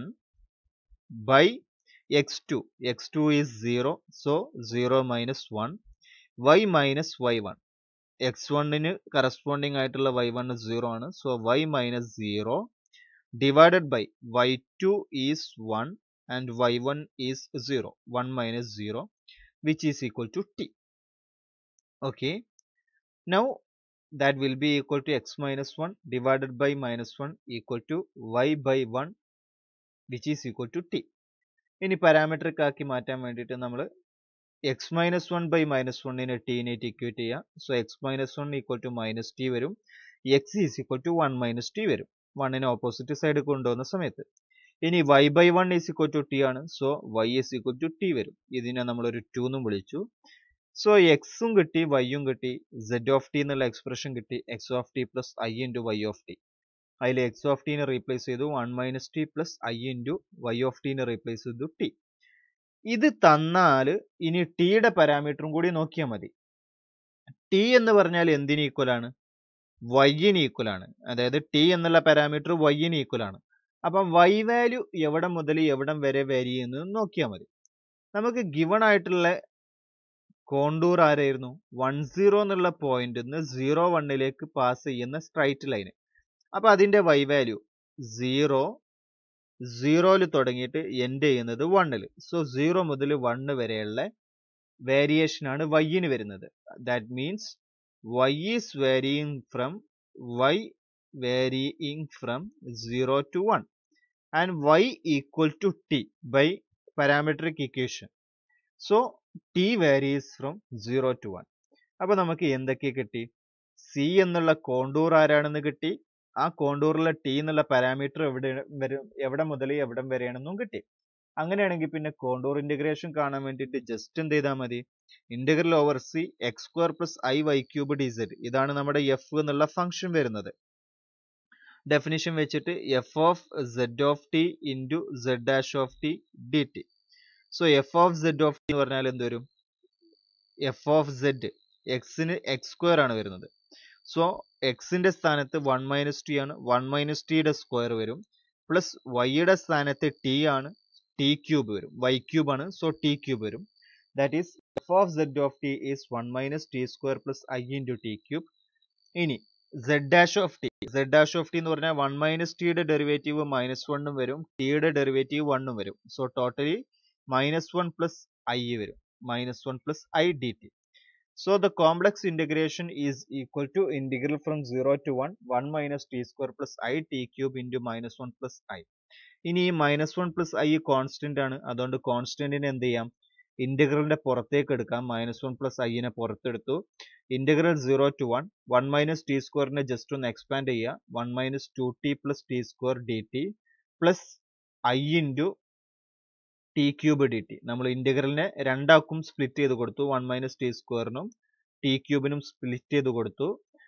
by x two x two is zero so zero minus one y minus y one x വണ്ണിന് corresponding ആയിട്ടുള്ള Y one zero ആണ് so y minus zero divided by y two is one and y one is zero one minus zero which is equal to t okay now that will be equal to x minus 1 divided by minus 1 equal to y by 1 which is equal to t. ഇനി parametric ആക്കി മാറ്റാൻ വേണ്ടിയിട്ട് നമ്മൾ x minus one by minus വണ്ണിനെ ടീനായിട്ട് equate ചെയ്യുക so x minus one equal to minus t വരും x is equal to one minus t വരും വണ്ണിനെ ഓപ്പോസിറ്റ് സൈഡ് കൊണ്ടുവന്ന സമയത്ത് ഇനി y by one is equal to t ആണ് so y is equal to t വരും ഇതിനെ നമ്മളൊരു ടു എന്നും വിളിച്ചു സോ എക്സും കിട്ടി വൈയും കിട്ടി സെഡ് ഓഫ് ടി എന്നുള്ള എക്സ്പ്രഷൻ കിട്ടി x of T plus I into y of t അതിൽ എക്സ് ഓഫ് ടീനെ റീപ്ലേസ് ചെയ്തു one minus t plus I into y of ടീനെ റീപ്ലേസ് ചെയ്തു ടി ഇത് തന്നാൽ ഇനി ടിയുടെ പാരാമീറ്ററും കൂടി നോക്കിയാൽ മതി ടി എന്ന് പറഞ്ഞാൽ എന്തിന് ഈക്വൽ ആണ് വൈന് ഈക്വൽ ആണ് അതായത് ടി എന്നുള്ള പാരാമീറ്റർ വൈന് ഈക്വൽ ആണ് അപ്പം വൈ വാല്യൂ എവിടെ മുതൽ എവിടം വരെ വരി എന്ന് നോക്കിയാൽ മതി നമുക്ക് ഗിവൺ ആയിട്ടുള്ള കോണ്ടൂർ ആരായിരുന്നു വൺ സീറോ എന്നുള്ള പോയിന്റ് നിന്ന് സീറോ വണ്ണിലേക്ക് പാസ് ചെയ്യുന്ന സ്ട്രൈറ്റ് ലൈന് അപ്പൊ അതിന്റെ വൈ വാല്യൂ സീറോ സീറോയിൽ തുടങ്ങിയിട്ട് എൻഡ് ചെയ്യുന്നത് വണ്ണിൽ സോ സീറോ മുതൽ വണ്ണ് വരെയുള്ള വേരിയേഷൻ ആണ് വൈന് വരുന്നത് that means y is varying from y varying from zero to one and y equal to t by parametric equation so t varies from zero to one അപ്പൊ നമുക്ക് എന്തൊക്കെ കിട്ടി C എന്നുള്ള കോണ്ടൂർ ആരാണെന്ന് കിട്ടി ആ കോണ്ടൂറിലെ ടി എന്നുള്ള പാരാമീറ്റർ എവിടെ വരും എവിടെ മുതൽ എവിടം വരെയാണെന്നും കിട്ടി അങ്ങനെയാണെങ്കിൽ പിന്നെ കോണ്ടൂർ ഇന്റഗ്രേഷൻ കാണാൻ വേണ്ടിയിട്ട് ജസ്റ്റ് എന്ത് ചെയ്താൽ മതി integral over C X square plus I Y cube d Z ഇതാണ് നമ്മുടെ എഫ് എന്നുള്ള ഫംഗ്ഷൻ വരുന്നത് ഡെഫിനിഷൻ വെച്ചിട്ട് f of Z of T into Z dash of T D t so F of Z of T എന്ന് പറഞ്ഞാൽ എന്ത് വരും f of z എക്സിന് എക്സ് സ്ക്വയർ ആണ് വരുന്നത് സോ എക്സിന്റെ സ്ഥാനത്ത് വൺ മൈനസ് ടി ആണ് വൺ മൈനസ് ടിയുടെ സ്ക്വയർ വരും പ്ലസ് വൈയുടെ സ്ഥാനത്ത് ടി ആണ് ടി ക്യൂബ് വരും വൈ ക്യൂബ് ആണ് സോ ടി ക്യൂബ് വരും that is f of Z of t is one minus t square plus I into t cube ഇനി Z dash of T Z dash of T എന്ന് പറഞ്ഞാൽ one minus ടിയുടെ derivative minus വണ്ണും വരും ടിയുടെ derivative വണ്ണും വരും so totally minus one plus I വരും minus one plus i d t So the complex integration is equal to integral from 0 to 1 1 minus t square plus i t cube into minus 1 plus i. ഇനി ഈ minus one plus i constant ആണ് അതുകൊണ്ട് കോൺസ്റ്റന്റിനെ എന്ത് ചെയ്യാം ഇന്റഗ്രലിന്റെ പുറത്തേക്ക് എടുക്കാം minus one plus ഐനെ പുറത്തെടുത്തു integral zero to one one minus t സ്ക്വയറിനെ ജസ്റ്റ് ഒന്ന് എക്സ്പാൻഡ് ചെയ്യുക one minus two T plus t square d T plus I into t cube d t നമ്മൾ ഇന്റഗ്രലിനെ രണ്ടാക്കും സ്പ്ലിറ്റ് ചെയ്ത് കൊടുത്തു വൺ മൈനസ് ടി സ്ക്വയറിനും ടി ക്യൂബിനും സ്പ്ലിറ്റ് ചെയ്ത് കൊടുത്തു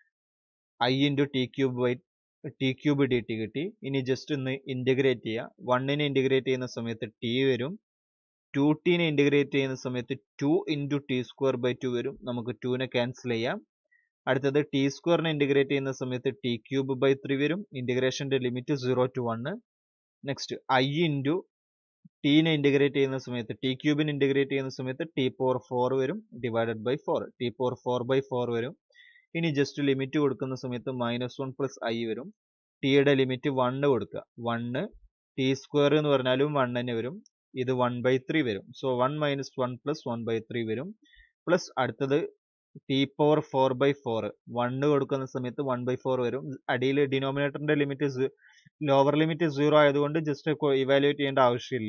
i into t cube by t cube d t കിട്ടി ഇനി ജസ്റ്റ് ഒന്ന് ഇന്റഗ്രേറ്റ് ചെയ്യുക വണ്ണിനെ ഇന്റഗ്രേറ്റ് ചെയ്യുന്ന സമയത്ത് ടി വരും ടു ടീനെ ഇന്റഗ്രേറ്റ് ചെയ്യുന്ന സമയത്ത് two into T square by two വരും നമുക്ക് ടുവിനെ ക്യാൻസൽ ചെയ്യാം അടുത്തത് ടി സ്ക്വയറിനെ ഇന്റഗ്രേറ്റ് ചെയ്യുന്ന സമയത്ത് ടി ക്യൂബ് ബൈ ത്രീ വരും ഇന്റഗ്രേഷന്റെ limit zero to one next I into ടീനെ ഇന്റഗ്രേറ്റ് ചെയ്യുന്ന സമയത്ത് ടി ക്യൂബിന് ഇന്റഗ്രേറ്റ് ചെയ്യുന്ന സമയത്ത് ടി പവർ ഫോർ വരും divided by four T power four by four വരും ഇനി ജസ്റ്റ് ലിമിറ്റ് കൊടുക്കുന്ന സമയത്ത് മൈനസ് വൺ പ്ലസ് ഐ വരും ടിയുടെ ലിമിറ്റ് വണ്ണ് കൊടുക്കുക വണ്ണ് ടി സ്ക്വയർ എന്ന് പറഞ്ഞാലും വൺ തന്നെ വരും ഇത് വൺ ബൈ ത്രീ വരും so one minus one plus one by three വരും പ്ലസ് അടുത്തത് T power four by four one കൊടുക്കുന്ന സമയത്ത് വൺ ബൈ ഫോർ വരും അടിയിൽ ഡിനോമിനേറ്ററിന്റെ ലിമിറ്റ് ലോവർ ലിമിറ്റ് സീറോ ആയതുകൊണ്ട് ജസ്റ്റ് ഇവാലുവേറ്റ് ചെയ്യേണ്ട ആവശ്യമില്ല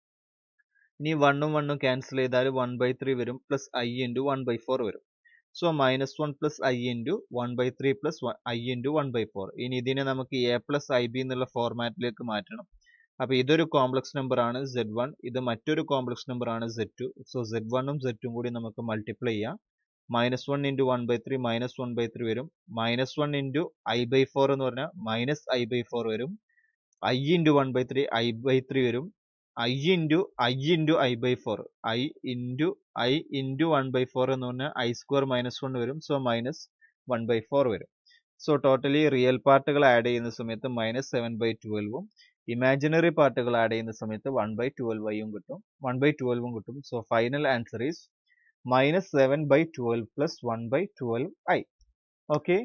ഇനി വണ്ണും വണ്ണും ക്യാൻസൽ ചെയ്താൽ വൺ ബൈ ത്രീ വരും plus I into one by four വരും so minus one plus I into one by three plus I into one by four ഇനി ഇതിനെ നമുക്ക് എ പ്ലസ് ഐ ബി എന്നുള്ള ഫോർമാറ്റിലേക്ക് മാറ്റണം അപ്പൊ ഇതൊരു കോംപ്ലക്സ് നമ്പർ ആണ് സെഡ് വൺ ഇത് മറ്റൊരു കോംപ്ലക്സ് നമ്പർ ആണ് സെഡ് ടു സോ സെഡ് വണ്ണും സെഡ് ടും കൂടി നമുക്ക് മൾട്ടിപ്ലൈ ചെയ്യാം minus one into one by three minus one by three വരും minus one into i by four എന്ന് പറഞ്ഞാൽ മൈനസ് ഐ ബൈ ഫോർ വരും I into one by three i by three വരും I into i into i by four I into i into one by four എന്ന് പറഞ്ഞാൽ i square minus one വരും so minus one by four വരും so totally real പാർട്ടുകൾ add ചെയ്യുന്ന സമയത്ത് minus seven by ട്വൽവും imaginary പാർട്ടുകൾ add ചെയ്യുന്ന സമയത്ത് വൺ ബൈ ട്വൽവ് ഐയും കിട്ടും വൺ ബൈ ട്വൽവും കിട്ടും so final answer is minus seven by twelve plus one by twelve i okay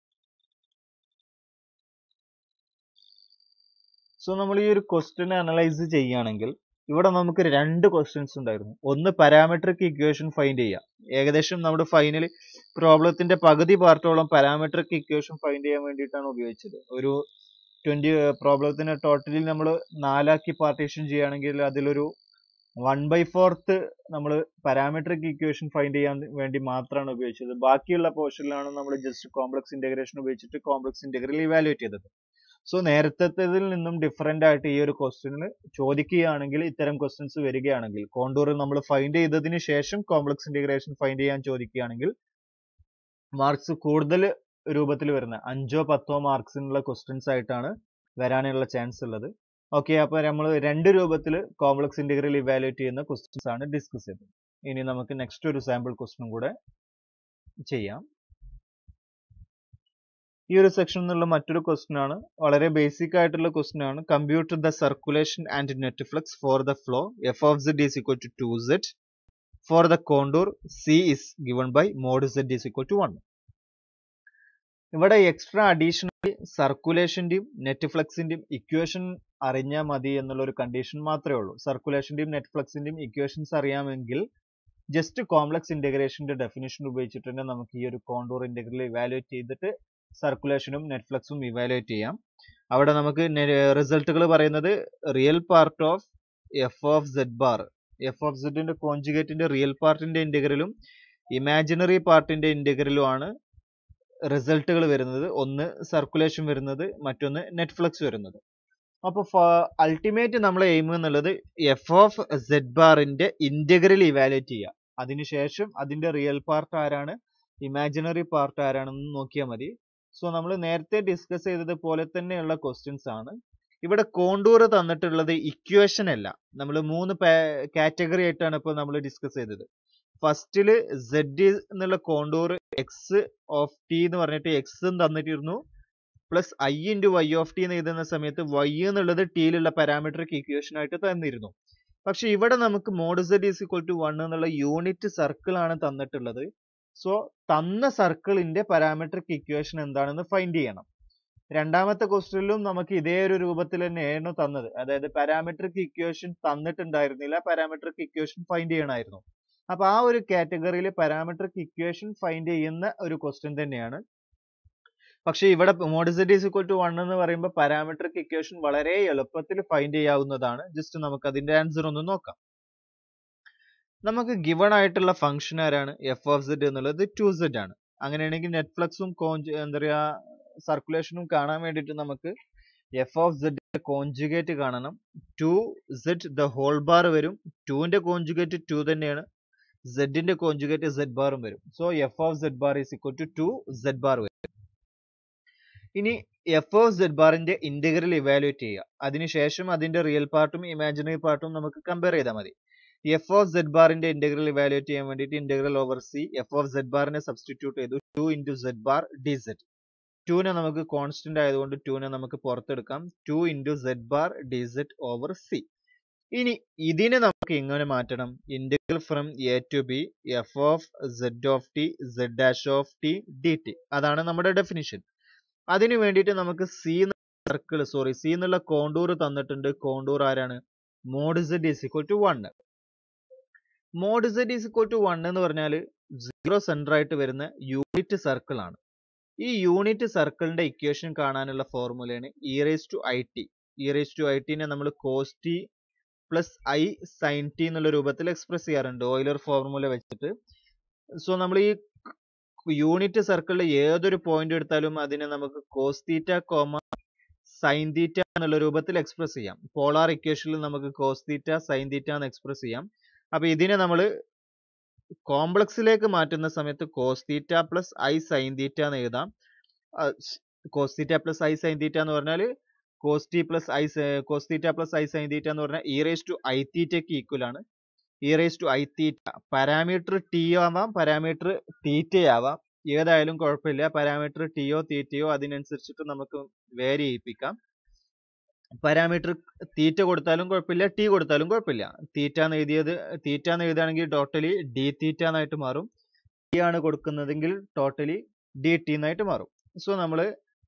so നമ്മൾ ഈ ഒരു ക്വസ്റ്റ്യൻ അനലൈസ് ചെയ്യുകയാണെങ്കിൽ ഇവിടെ നമുക്ക് രണ്ട് ക്വസ്റ്റ്യൻസ് ഉണ്ടായിരുന്നു ഒന്ന് പാരാമെട്രിക് ഇക്വേഷൻ ഫൈൻഡ് ചെയ്യുക ഏകദേശം നമ്മുടെ ഫൈനൽ പ്രോബ്ലത്തിന്റെ പകുതി പാർട്ടോളം പാരാമെട്രിക് ഇക്വേഷൻ ഫൈൻഡ് ചെയ്യാൻ വേണ്ടിയിട്ടാണ് ഉപയോഗിച്ചത് ഒരു ട്വന്റി പ്രോബ്ലത്തിന് ടോട്ടലി നമ്മൾ നാലാക്കി പാർട്ടീഷൻ ചെയ്യുകയാണെങ്കിൽ അതിലൊരു വൺ ബൈ ഫോർത്ത് നമ്മൾ പാരാമെട്രിക് ഇക്വേഷൻ ഫൈൻഡ് ചെയ്യാൻ വേണ്ടി മാത്രമാണ് ഉപയോഗിച്ചത് ബാക്കിയുള്ള പോർഷനിലാണ് നമ്മൾ ജസ്റ്റ് കോംപ്ലക്സ് ഇന്റഗ്രേഷൻ ഉപയോഗിച്ചിട്ട് കോംപ്ലക്സ് ഇന്റഗ്രൽ ഇവാലുവേറ്റ് ചെയ്തത് സോ നേരത്തേതിൽ നിന്നും ഡിഫറെന്റ് ആയിട്ട് ഈ ഒരു ക്വസ്റ്റ്യനിൽ ചോദിക്കുകയാണെങ്കിൽ ഇത്തരം ക്വസ്റ്റ്യൻസ് വരികയാണെങ്കിൽ കോണ്ടൂർ നമ്മൾ ഫൈൻഡ് ചെയ്തതിന് ശേഷം കോംപ്ലക്സ് ഇന്റഗ്രേഷൻ ഫൈൻഡ് ചെയ്യാൻ ചോദിക്കുകയാണെങ്കിൽ മാർക്സ് കൂടുതൽ രൂപത്തിൽ വരുന്ന അഞ്ചോ പത്തോ മാർക്സിനുള്ള ക്വസ്റ്റ്യൻസ് ആയിട്ടാണ് വരാനുള്ള ചാൻസ് ഉള്ളത് ഓക്കെ അപ്പോൾ നമ്മൾ രണ്ട് രൂപത്തിൽ കോംപ്ലക്സ് ഇന്റഗ്രൽ ഇവാലുവേറ്റ് ചെയ്യുന്ന ക്വസ്റ്റ്യൻസ് ആണ് ഡിസ്കസ് ചെയ്തത് ഇനി നമുക്ക് നെക്സ്റ്റ് ഒരു സാമ്പിൾ ക്വസ്റ്റ്യൻ കൂടെ ചെയ്യാം ഈ ഒരു സെക്ഷൻ എന്നുള്ള മറ്റൊരു ക്വസ്റ്റ്യൻ ആണ് വളരെ ബേസിക് ആയിട്ടുള്ള ക്വസ്റ്റ്യൻ ആണ് compute the circulation and net flux for the flow f of z is equal to two z for the contour C is given by mod Z is equal to one ഇവിടെ extra additional സർക്കുലേഷന്റെയും net ഫ്ലക്സിന്റെയും equation അറിഞ്ഞാൽ മതി എന്നുള്ള ഒരു condition മാത്രമേ ഉള്ളൂ സർക്കുലേഷന്റെയും നെറ്റ് ഫ്ലക്സിന്റെയും ഇക്വേഷൻസ് അറിയാമെങ്കിൽ ജസ്റ്റ് കോംപ്ലക്സ് ഇന്റഗ്രേഷന്റെ ഡെഫിനിഷൻ ഉപയോഗിച്ചിട്ട് തന്നെ നമുക്ക് ഈ ഒരു കോണ്ടൂർ ഇന്റഗ്രൽ ഇവാലുവേറ്റ് ചെയ്തിട്ട് സർക്കുലേഷനും നെറ്റ് ഫ്ലക്സും ഇവാലുവേറ്റ് ചെയ്യാം അവിടെ നമുക്ക് റിസൾട്ടുകൾ പറയുന്നത് real part of f of z bar f of സെഡിന്റെ കോൺജുഗേറ്റിന്റെ റിയൽ പാർട്ടിന്റെ ഇന്റഗ്രലും ഇമാജിനറി പാർട്ടിന്റെ ഇന്റഗ്രലും ആണ് റിസൾട്ടുകൾ വരുന്നത് ഒന്ന് സർക്കുലേഷൻ വരുന്നത് മറ്റൊന്ന് നെറ്റ് ഫ്ലക്സ് വരുന്നത് അപ്പോൾ അൾട്ടിമേറ്റ് നമ്മളെ എയിം എന്നുള്ളത് എഫ് ഓഫ് സെഡ് ബാറിന്റെ ഇന്റഗ്രൽ ഇവാലുവേറ്റ് ചെയ്യുക അതിനുശേഷം അതിന്റെ റിയൽ പാർട്ട് ആരാണ് ഇമാജിനറി പാർട്ട് ആരാണെന്ന് നോക്കിയാൽ മതി സോ നമ്മൾ നേരത്തെ ഡിസ്കസ് ചെയ്തത് പോലെ തന്നെയുള്ള ക്വസ്റ്റ്യൻസ് ആണ് ഇവിടെ കോണ്ടൂർ തന്നിട്ടുള്ളത് ഇക്വേഷൻ അല്ല നമ്മൾ മൂന്ന് കാറ്റഗറി ആയിട്ടാണ് ഇപ്പോൾ നമ്മൾ ഡിസ്കസ് ചെയ്തത് ഫസ്റ്റില് സെഡ് എന്നുള്ള കോണ്ടൂർ എക്സ് ഓഫ് ടി എന്ന് പറഞ്ഞിട്ട് എക്സ് തന്നിട്ടിരുന്നു plus I into y of T എന്ന് എഴുതുന്ന സമയത്ത് വൈ എന്നുള്ളത് ടിയിലുള്ള പാരാമെട്രിക് ഇക്വേഷൻ ആയിട്ട് തന്നിരുന്നു പക്ഷെ ഇവിടെ നമുക്ക് mod Z is equal to one എന്നുള്ള യൂണിറ്റ് സർക്കിൾ ആണ് തന്നിട്ടുള്ളത് സോ തന്ന സർക്കിളിന്റെ പാരാമെട്രിക് ഇക്വേഷൻ എന്താണെന്ന് ഫൈൻഡ് ചെയ്യണം രണ്ടാമത്തെ ക്വസ്റ്റ്യനിലും നമുക്ക് ഇതേ ഒരു രൂപത്തിൽ തന്നെയായിരുന്നു തന്നത് അതായത് പാരാമെട്രിക് ഇക്വേഷൻ തന്നിട്ടുണ്ടായിരുന്നില്ല പാരാമെട്രിക് ഇക്വേഷൻ ഫൈൻഡ് ചെയ്യണമായിരുന്നു അപ്പൊ ആ ഒരു കാറ്റഗറിയിൽ പാരാമെട്രിക് ഇക്വേഷൻ ഫൈൻഡ് ചെയ്യുന്ന ഒരു ക്വസ്റ്റ്യൻ തന്നെയാണ് പക്ഷെ ഇവിടെ mod z is equal to one എന്ന് പറയുമ്പോൾ പാരാമെട്രിക് ഇക്വേഷൻ വളരെ എളുപ്പത്തിൽ ഫൈൻഡ് ചെയ്യാവുന്നതാണ് ജസ്റ്റ് നമുക്ക് അതിന്റെ ആൻസർ ഒന്ന് നോക്കാം നമുക്ക് ഗിവൺ ആയിട്ടുള്ള ഫംഗ്ഷൻ ആരാണ് എഫ് ഓഫ് സെഡ് എന്നുള്ളത് ടു സെഡ് ആണ് അങ്ങനെയാണെങ്കിൽ നെറ്റ് ഫ്ലക്സും എന്താ പറയാ സർക്കുലേഷനും കാണാൻ വേണ്ടിയിട്ട് നമുക്ക് എഫ് ഓഫ് സെഡ് കോൺജുഗേറ്റ് കാണണം two z the whole bar വരും ടുവിന്റെ കോൺജുഗേറ്റ് ടു തന്നെയാണ് സെഡിന്റെ കോൺജുഗേറ്റ് സെഡ് ബാറും വരും so F of z bar is equal to two z bar വരും ഇനി എഫ് ഓഫ് സെഡ് ബാറിന്റെ ഇന്റഗ്രൽ ഇവാലുവേറ്റ് ചെയ്യുക അതിനുശേഷം അതിന്റെ റിയൽ പാർട്ടും ഇമാജിനറി പാർട്ടും നമുക്ക് കമ്പയർ ചെയ്താൽ മതി എഫ് ഓഫ് സെഡ് ബാറിന്റെ ഇന്റഗ്രൽ ഇവാലുവേറ്റ് ചെയ്യാൻ വേണ്ടിയിട്ട് integral over C f of z ബാറിനെ സബ്സ്റ്റിറ്റ്യൂട്ട് ചെയ്തു two into z bar d z ടുവിനെ നമുക്ക് കോൺസ്റ്റന്റ് ആയതുകൊണ്ട് ടുവിനെ നമുക്ക് പുറത്തെടുക്കാം two into z bar d Z over c ഇനി ഇതിനെ നമുക്ക് ഇങ്ങനെ മാറ്റണം integral from a to B F of Z of T Z dash of T D t അതാണ് നമ്മുടെ ഡെഫിനിഷൻ അതിനു വേണ്ടിയിട്ട് നമുക്ക് സി സർക്കിൾ സോറി സി എന്നുള്ള കോണ്ടൂർ തന്നിട്ടുണ്ട് കോണ്ടൂർ ആരാണ് mod Z is equal to one mod Z is equal to one എന്ന് പറഞ്ഞാൽ സീറോ സെന്റർ ആയിട്ട് വരുന്ന യൂണിറ്റ് സർക്കിൾ ആണ് ഈ യൂണിറ്റ് സർക്കിളിന്റെ ഇക്വേഷൻ കാണാനുള്ള ഫോർമുലയാണ് e raise to i t e raise to i ടിനെ നമ്മൾ cos t plus i sin t എന്നുള്ള രൂപത്തിൽ എക്സ്പ്രസ് ചെയ്യാറുണ്ട് ഓയിലർ ഫോർമുല വെച്ചിട്ട് സോ നമ്മൾ ഈ യൂണിറ്റ് സർക്കിളിൽ ഏതൊരു പോയിന്റ് എടുത്താലും അതിനെ നമുക്ക് cos theta comma sin theta എന്നുള്ള രൂപത്തിൽ എക്സ്പ്രസ് ചെയ്യാം പോളാർ ഇക്വേഷനിൽ നമുക്ക് കോസ് തീറ്റ സൈൻ തീറ്റ എന്ന് എക്സ്പ്രസ് ചെയ്യാം അപ്പൊ ഇതിനെ നമ്മൾ കോംപ്ലക്സിലേക്ക് മാറ്റുന്ന സമയത്ത് cos theta plus i sin theta എന്ന് എഴുതാം cos theta plus i sin theta എന്ന് പറഞ്ഞാൽ cos t plus i cos theta plus i sin theta എന്ന് പറഞ്ഞാൽ ഇ റേസ് ടു ഐ തീറ്റയ്ക്ക് ഈക്വൽ ആണ് e raise to i theta parameter t ആവാം parameter theta ആവാം ഏതായാലും കുഴപ്പമില്ല പാരാമീറ്റർ ടിയോ തീറ്റയോ അതിനനുസരിച്ചിട്ട് നമുക്ക് വേരി ചെയ്യിപ്പിക്കാം പാരാമീറ്റർ തീറ്റ കൊടുത്താലും കുഴപ്പമില്ല ടി കൊടുത്താലും കുഴപ്പമില്ല തീറ്റ എന്ന് എഴുതിയത് തീറ്റ എന്ന് എഴുതുകയാണെങ്കിൽ ടോട്ടലി ഡി തീറ്റ എന്നായിട്ട് മാറും ടി ആണ് കൊടുക്കുന്നതെങ്കിൽ ടോട്ടലി ഡി ടി എന്നായിട്ട് മാറും സോ നമ്മൾ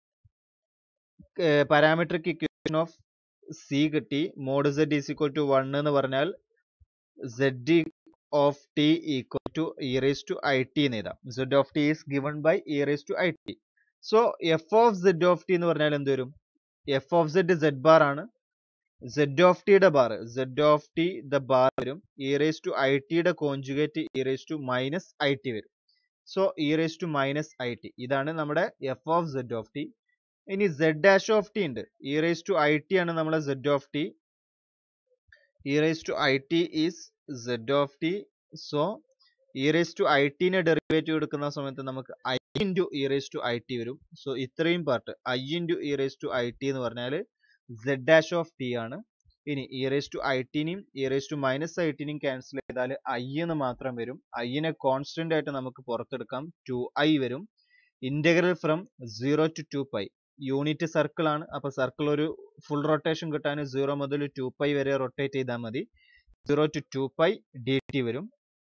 പാരാമെട്രിക് ഇക്വേഷൻ ഓഫ് സി കിട്ടി mod Z is equal to one എന്ന് പറഞ്ഞാൽ z of t equal to e raise to i t എന്ന് എഴുതാം z of t is given by e raise to i t so F of Z of T എന്ന് പറഞ്ഞാൽ എന്ത് വരും f of z z bar ആണ് z of ടിയുടെ bar z of T the bar വരും e raise to i ടിയുടെ conjugate e raise to minus i t വരും so e raise to minus i t ഇതാണ് നമ്മുടെ F of Z of T ഇനി Z dash of t ഉണ്ട് e raise to i t ആണ് നമ്മുടെ z of t e raise to i t is z of T so e raise to i ടിനെ derivative എടുക്കുന്ന സമയത്ത് നമുക്ക് i into e raise to i t വരും so ഇത്രയും part i into e raise to i t എന്ന് പറഞ്ഞാൽ z dash of t ആണ് ഇനി ഇ റേസ് ടു ഐ ടിനെയും e raise to minus i ടിനെയും ക്യാൻസൽ ചെയ്താൽ ഐ എന്ന് മാത്രം വരും ഐനെ കോൺസ്റ്റന്റ് ആയിട്ട് നമുക്ക് പുറത്തെടുക്കാം ടു ഐ വരും integral from zero to two pi unit circle ആണ് അപ്പൊ സർക്കിൾ ഒരു ഫുൾ റൊട്ടേഷൻ കിട്ടാൻ സീറോ മുതൽ ടു പൈ വരെ റൊട്ടേറ്റ് ചെയ്താൽ മതി zero to two pi d T വരും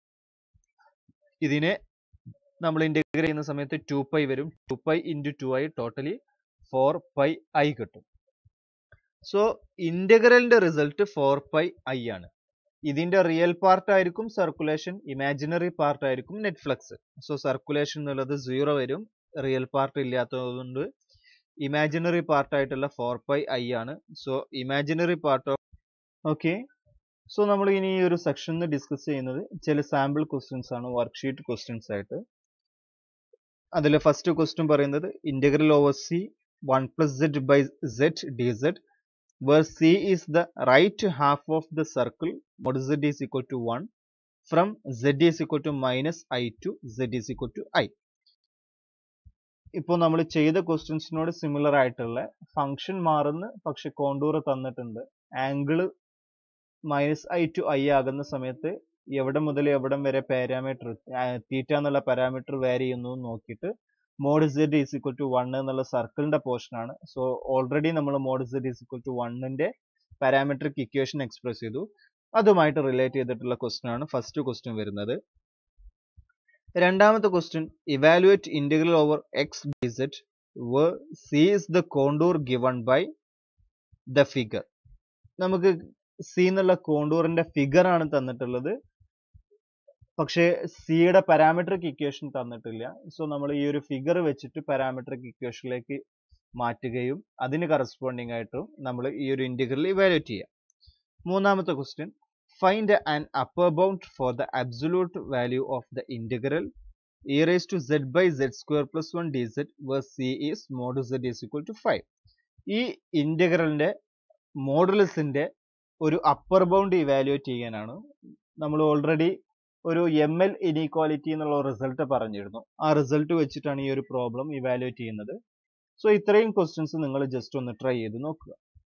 ഇതിനെ നമ്മൾ ഇന്റഗ്രേറ്റ് ചെയ്യുന്ന സമയത്ത് ടു പൈ വരും two pi into two i totally four pi i കിട്ടും സോ ഇന്റഗ്രലിന്റെ റിസൾട്ട് ഫോർ പൈ ഐ ആണ് ഇതിന്റെ റിയൽ പാർട്ട് ആയിരിക്കും സർക്കുലേഷൻ ഇമാജിനറി പാർട്ട് ആയിരിക്കും നെറ്റ് ഫ്ലക്സ് സോ സർക്കുലേഷൻ എന്നുള്ളത് സീറോ വരും റിയൽ പാർട്ട് ഇല്ലാത്തതുകൊണ്ട് ഇമാജിനറി പാർട്ട് ആയിട്ടുള്ള ഫോർ പൈ ഐ ആണ് so imaginary part of okay so നമ്മൾ ഇനി ഈ ഒരു സെക്ഷനിൽ ഡിസ്കസ് ചെയ്യുന്നത് ചില സാമ്പിൾ ക്വസ്റ്റ്യൻസ് ആണ് വർക്ക്ഷീറ്റ് ക്വസ്റ്റ്യൻസ് ആയിട്ട് അതിൽ ഫസ്റ്റ് ക്വസ്റ്റ്യൻ പറയുന്നത് integral over C one plus z by Z D Z where C is the right half of the circle mod Z is equal to 1 from Z is equal to minus I to Z is equal to I. ഇപ്പോൾ നമ്മൾ ചെയ്ത ക്വസ്റ്റ്യൻസിനോട് similar ആയിട്ടുള്ള function മാറുന്ന പക്ഷെ contour തന്നിട്ടുണ്ട് angle minus i to i ആകുന്ന സമയത്ത് എവിടെ മുതൽ എവിടം വരെ പാരാമീറ്റർ തീറ്റ എന്നുള്ള പാരാമീറ്റർ വാരി ചെയ്യുന്നു നോക്കിയിട്ട് mod Z is equal to one എന്നുള്ള സർക്കിളിന്റെ പോർഷൻ ആണ് സോ ഓൾറെഡി നമ്മൾ mod Z is equal to വണ്ണിന്റെ പാരാമെട്രിക് ഇക്വേഷൻ എക്സ്പ്രസ് ചെയ്തു അതുമായിട്ട് റിലേറ്റ് ചെയ്തിട്ടുള്ള ക്വസ്റ്റ്യൻ ആണ് ഫസ്റ്റ് ക്വസ്റ്റ്യൻ വരുന്നത് രണ്ടാമത്തെ question evaluate integral over x d z c is the contour given by the figure നമുക്ക് സി എന്നുള്ള കോണ്ടൂറിന്റെ ഫിഗർ ആണ് തന്നിട്ടുള്ളത് പക്ഷേ സിയുടെ പാരാമെട്രിക് ഇക്വേഷൻ തന്നിട്ടില്ല സോ നമ്മൾ ഈ ഒരു ഫിഗർ വെച്ചിട്ട് പാരാമെട്രിക് ഇക്വേഷനിലേക്ക് മാറ്റുകയും അതിന് കറസ്പോണ്ടിങ് ആയിട്ടും നമ്മൾ ഈ ഒരു ഇന്റഗ്രൽ ഇവാലുവേറ്റ് ചെയ്യാം മൂന്നാമത്തെ question find an upper bound for the absolute value of the integral e raise to Z by Z square plus one D Z where c is mod Z is equal to five ഈ ഇന്റഗ്രലിന്റെ മോഡുലസിന്റെ ഒരു upper bound evaluate ചെയ്യാനാണ് നമ്മൾ already ഒരു M L inequality എന്നുള്ള result പറഞ്ഞിരുന്നു ആ result വെച്ചിട്ടാണ് ഈ ഒരു പ്രോബ്ലം ഇവാലുവേറ്റ് ചെയ്യുന്നത് സോ ഇത്രയും ക്വസ്റ്റ്യൻസ് നിങ്ങൾ ജസ്റ്റ് ഒന്ന് ട്രൈ ചെയ്ത് നോക്കുക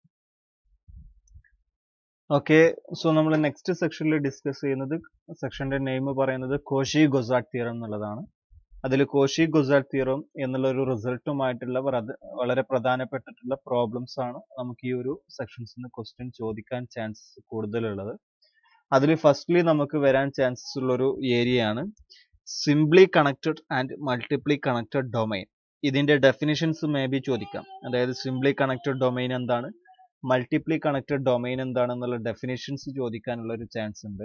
ഓക്കെ സോ നമ്മൾ നെക്സ്റ്റ് സെക്ഷനിൽ ഡിസ്കസ് ചെയ്യുന്നത് സെക്ഷന്റെ നെയിം പറയുന്നത് കോഷി ഗൊസാട്ട് തിയറം എന്നുള്ളതാണ് അതിൽ കോഷി ഗൊസാട്ട് തിയറം എന്നുള്ള ഒരു റിസൾട്ടുമായിട്ടുള്ള വളരെ പ്രധാനപ്പെട്ടിട്ടുള്ള പ്രോബ്ലംസ് ആണ് നമുക്ക് ഈ ഒരു സെക്ഷൻസിൽ നിന്ന് ക്വസ്റ്റ്യൻ ചോദിക്കാൻ ചാൻസസ് കൂടുതലുള്ളത് അതിൽ ഫസ്റ്റ്ലി നമുക്ക് വരാൻ ചാൻസസ് ഉള്ള ഒരു ഏരിയ ആണ് simply connected and multiply connected domain ഇതിന്റെ ഡെഫിനിഷൻസ് മേ ബി ചോദിക്കാം അതായത് സിംപ്ലി കണക്റ്റഡ് ഡൊമൈൻ എന്താണ് മൾട്ടിപ്ലി കണക്റ്റഡ് ഡൊമൈൻ എന്താണെന്നുള്ള ഡെഫിനിഷൻസ് ചോദിക്കാനുള്ള ഒരു ചാൻസ് ഉണ്ട്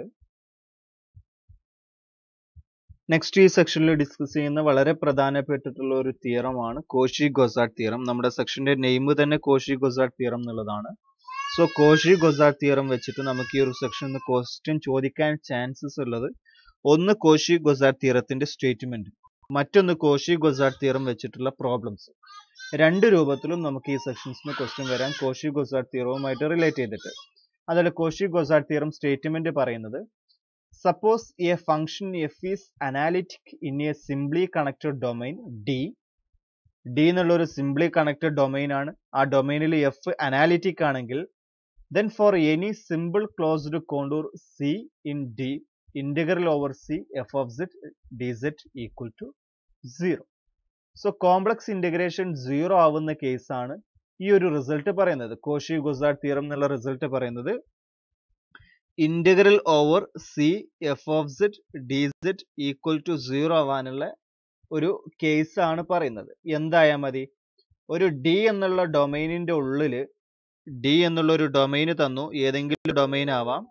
നെക്സ്റ്റ് ഈ സെക്ഷനിൽ ഡിസ്കസ് ചെയ്യുന്ന വളരെ പ്രധാനപ്പെട്ടിട്ടുള്ള ഒരു തിയറമാണ് കോഷി ഗൊസാട്ട് തിയറം നമ്മുടെ സെക്ഷന്റെ നെയിം തന്നെ കോഷി ഗൊസാട്ട് തിയറം എന്നുള്ളതാണ് സോ കോഷി ഗൊസാട്ട് തിയറം വെച്ചിട്ട് നമുക്ക് ഈ ഒരു സെക്ഷനിൽ ക്വസ്റ്റ്യൻ ചോദിക്കാൻ ചാൻസസ് ഉള്ളത് ഒന്ന് കോഷി ഗൊസാട്ട് തിയറത്തിന്റെ സ്റ്റേറ്റ്മെന്റ് മറ്റൊന്ന് കോഷി ഗൊസാട്ട് തിയറം വെച്ചിട്ടുള്ള പ്രോബ്ലംസ് രണ്ട് രൂപത്തിലും നമുക്ക് ഈ സെക്ഷൻസിന് ക്വസ്റ്റ്യൻ വരാൻ കോഷി ഗൊസാട്ട് തിയറവുമായിട്ട് റിലേറ്റ് ചെയ്തിട്ട് അതിൽ കോഷി ഗൊസാട്ട് തിയറം സ്റ്റേറ്റ്മെന്റ് പറയുന്നത് suppose a function f is analytic in a simply connected domain d d എന്നുള്ള ഒരു സിംപ്ലി കണക്റ്റഡ് ഡൊമൈൻ ആണ് ആ ഡൊമൈനിൽ എഫ് അനാലിറ്റിക് ആണെങ്കിൽ then for any simple closed contour C in D, integral over C f of z dz equal to 0. So complex integration zero ആവുന്ന കേസാണ് ഈ ഒരു റിസൾട്ട് പറയുന്നത് കോഷി ഗുസാഡ് തിയറം എന്നുള്ള റിസൾട്ട് പറയുന്നത് integral over C f of Z D Z equal to zero ആവാനുള്ള ഒരു case ആണ് പറയുന്നത് എന്തായാൽ മതി ഒരു ഡി എന്നുള്ള ഡൊമൈനിന്റെ ഉള്ളിൽ ഡി എന്നുള്ള ഒരു ഡൊമൈന് തന്നു ഏതെങ്കിലും ഡൊമൈൻ ആവാം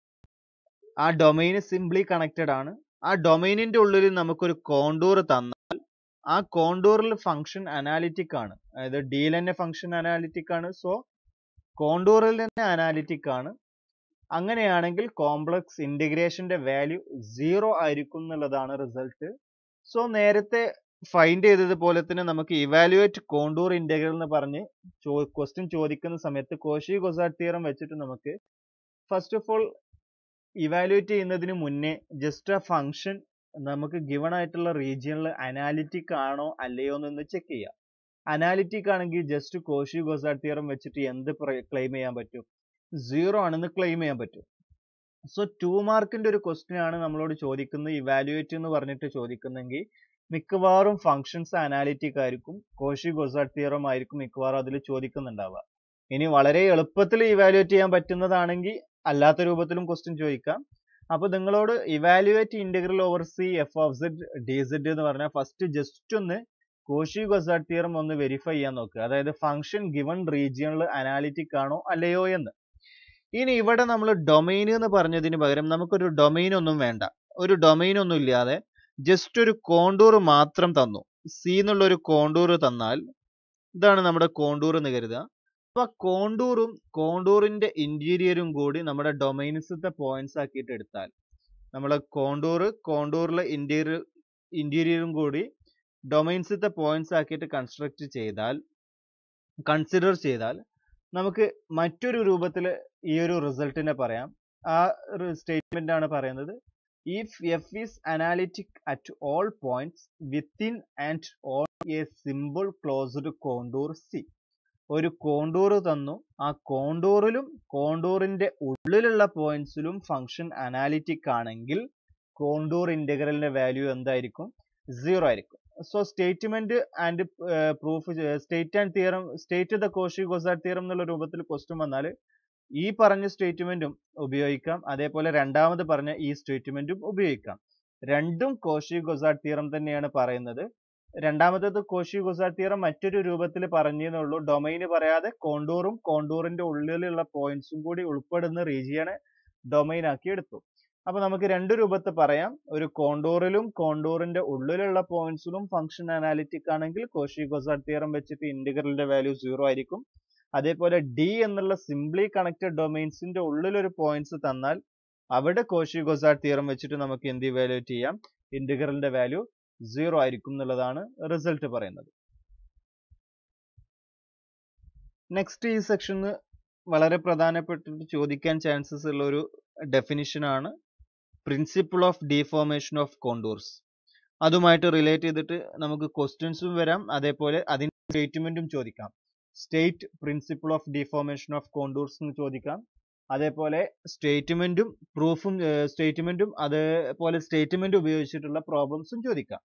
ആ ഡൊമൈന് സിംപ്ലി കണക്റ്റഡ് ആണ് ആ ഡൊമൈനിന്റെ ഉള്ളിൽ നമുക്കൊരു കോണ്ടൂർ തന്നാൽ ആ കോണ്ടൂറിൽ ഫംഗ്ഷൻ അനാലിറ്റിക് ആണ് അതായത് ഡിയിൽ തന്നെ ഫംഗ്ഷൻ അനാലിറ്റിക് ആണ് സോ കോണ്ടൂറിൽ തന്നെ അനാലിറ്റിക് ആണ് അങ്ങനെയാണെങ്കിൽ കോംപ്ലക്സ് ഇന്റഗ്രേഷന്റെ വാല്യൂ സീറോ ആയിരിക്കും എന്നുള്ളതാണ് റിസൾട്ട് സോ നേരത്തെ ഫൈൻഡ് ചെയ്തതുപോലെ തന്നെ നമുക്ക് ഇവാലുവേറ്റ് കോണ്ടൂർ ഇന്റഗ്രൽ എന്ന് പറഞ്ഞ് ക്വസ്റ്റ്യൻ ചോദിക്കുന്ന സമയത്ത് കോഷി ഗൊസാഡ് തിയറം വെച്ചിട്ട് നമുക്ക് ഫസ്റ്റ് ഓഫ് ഓൾ ഇവാലുവേറ്റ് ചെയ്യുന്നതിന് മുന്നേ ജസ്റ്റ് ആ ഫംഗ്ഷൻ നമുക്ക് ഗിവൺ ആയിട്ടുള്ള റീജിയനിൽ അനാലിറ്റിക് ആണോ അല്ലയോ എന്നൊന്ന് ചെക്ക് ചെയ്യാം അനാലിറ്റിക് ആണെങ്കിൽ ജസ്റ്റ് കോഷി ഗൊസാഡ് തിയറം വെച്ചിട്ട് എന്ത് ക്ലെയിം ചെയ്യാൻ പറ്റും സീറോ ആണെന്ന് ക്ലെയിം ചെയ്യാൻ പറ്റും സോ ടു മാർക്കിന്റെ ഒരു ക്വസ്റ്റ്യൻ ആണ് നമ്മളോട് ചോദിക്കുന്നത് ഇവാലുവേറ്റ് എന്ന് പറഞ്ഞിട്ട് ചോദിക്കുന്നെങ്കിൽ മിക്കവാറും ഫങ്ഷൻസ് അനാലിറ്റിക് ആയിരിക്കും കോഷി ഗൊസാഡ് തിയറം ആയിരിക്കും മിക്കവാറും അതിൽ ചോദിക്കുന്നുണ്ടാവുക ഇനി വളരെ എളുപ്പത്തിൽ ഇവാലുവേറ്റ് ചെയ്യാൻ പറ്റുന്നതാണെങ്കിൽ അല്ലാത്ത രൂപത്തിലും ക്വസ്റ്റ്യൻ ചോദിക്കാം അപ്പൊ നിങ്ങളോട് evaluate integral over C f of Z D z എന്ന് പറഞ്ഞാൽ ഫസ്റ്റ് ജസ്റ്റ് ഒന്ന് കോഷി ഗൊസാഡ് തിയറം ഒന്ന് വെരിഫൈ ചെയ്യാൻ നോക്കുക അതായത് ഫംഗ്ഷൻ ഗിവൺ റീജിയണിൽ അനാലിറ്റിക് ആണോ അല്ലയോ എന്ന് ഇനി ഇവിടെ നമ്മൾ ഡൊമൈൻ എന്ന് പറഞ്ഞതിന് പകരം നമുക്കൊരു ഡൊമൈൻ ഒന്നും വേണ്ട ഒരു ഡൊമൈൻ ഒന്നും ഇല്ലാതെ ജസ്റ്റ് ഒരു കോണ്ടൂർ മാത്രം തന്നു സി എന്നുള്ള ഒരു കോണ്ടൂർ തന്നാൽ ഇതാണ് നമ്മുടെ കോണ്ടൂർ എന്ന് കരുതുക അപ്പൊ കോണ്ടൂറും കോണ്ടൂറിന്റെ ഇന്റീരിയറും കൂടി നമ്മുടെ ഡൊമൈൻസത്തെ പോയിന്റ്സ് ആക്കിയിട്ട് എടുത്താൽ നമ്മളെ കോണ്ടൂർ കോണ്ടൂറിലെ ഇന്റീരിയർ ഇന്റീരിയറും കൂടി ഡൊമൈൻസത്തെ പോയിന്റ്സ് ആക്കിയിട്ട് കൺസ്ട്രക്ട് ചെയ്താൽ കൺസിഡർ ചെയ്താൽ നമുക്ക് മറ്റൊരു രൂപത്തിൽ ഈ ഒരു റിസൾട്ടിനെ പറയാം ആ ഒരു സ്റ്റേറ്റ്മെന്റ് ആണ് പറയുന്നത് if F is analytic at all points within and on a simple closed contour c ഒരു കോണ്ടൂർ തന്നു ആ കോണ്ടൂറിലും കോണ്ടൂറിന്റെ ഉള്ളിലുള്ള പോയിന്റ്സിലും ഫംഗ്ഷൻ അനാലിറ്റിക് ആണെങ്കിൽ കോണ്ടൂർ ഇന്റഗ്രലിന്റെ വാല്യൂ എന്തായിരിക്കും സീറോ ആയിരിക്കും so statement and proof state and theorem state the Cauchy Goursat theorem എന്നുള്ള രൂപത്തിൽ ക്വസ്റ്റ്യൻ വന്നാൽ ഈ പറഞ്ഞ സ്റ്റേറ്റ്മെന്റും ഉപയോഗിക്കാം അതേപോലെ രണ്ടാമത് പറഞ്ഞ ഈ സ്റ്റേറ്റ്മെന്റും ഉപയോഗിക്കാം രണ്ടും കോഷി ഗൊസാഡ് തിയറം തന്നെയാണ് പറയുന്നത് രണ്ടാമത്തേത് കോഷി ഗൊസാഡ് തിയറം മറ്റൊരു രൂപത്തിൽ പറഞ്ഞേ ഉള്ളൂ ഡൊമൈന് പറയാതെ കോണ്ടൂറും കോണ്ടൂറിന്റെ ഉള്ളിലുള്ള പോയിന്റ്സും കൂടി ഉൾപ്പെടുന്ന റീജിയനെ ഡൊമൈൻ ആക്കി എടുത്തു അപ്പൊ നമുക്ക് രണ്ട് രൂപത്തിൽ പറയാം ഒരു കോണ്ടൂറിലും കോണ്ടൂറിന്റെ ഉള്ളിലുള്ള പോയിന്റ്സിലും ഫംഗ്ഷൻ അനാലിറ്റിക് ആണെങ്കിൽ കോഷി ഗൊസാഡ് തിയറം വെച്ചിട്ട് ഇന്റഗ്രലിന്റെ വാല്യൂ സീറോ ആയിരിക്കും അതേപോലെ ഡി എന്നുള്ള സിംപ്ലി കണക്റ്റഡ് ഡൊമൈൻസിന്റെ ഉള്ളിൽ ഒരു പോയിന്റ്സ് തന്നാൽ അവിടെ കോഷി ഗൊസാഡ് തിയറം വെച്ചിട്ട് നമുക്ക് എന്ത് ഇവാലുവേറ്റ് ചെയ്യാം ഇന്റഗ്രലിന്റെ വാല്യൂ സീറോ ആയിരിക്കും എന്നുള്ളതാണ് റിസൾട്ട് പറയുന്നത് നെക്സ്റ്റ് ഈ സെക്ഷന് വളരെ പ്രധാനപ്പെട്ടിട്ട് ചോദിക്കാൻ ചാൻസസ് ഉള്ള ഒരു ഡെഫിനിഷൻ ആണ് principle of deformation of contours അതുമായിട്ട് റിലേറ്റ് ചെയ്തിട്ട് നമുക്ക് ക്വസ്റ്റ്യൻസും വരാം അതേപോലെ അതിന്റെ സ്റ്റേറ്റ്മെന്റും ചോദിക്കാം state principle of deformation of contours എന്ന് ചോദിക്കാം അതേപോലെ സ്റ്റേറ്റ്മെന്റും പ്രൂഫും സ്റ്റേറ്റ്മെന്റും അതേപോലെ സ്റ്റേറ്റ്മെന്റ് ഉപയോഗിച്ചിട്ടുള്ള പ്രോബ്ലംസും ചോദിക്കാം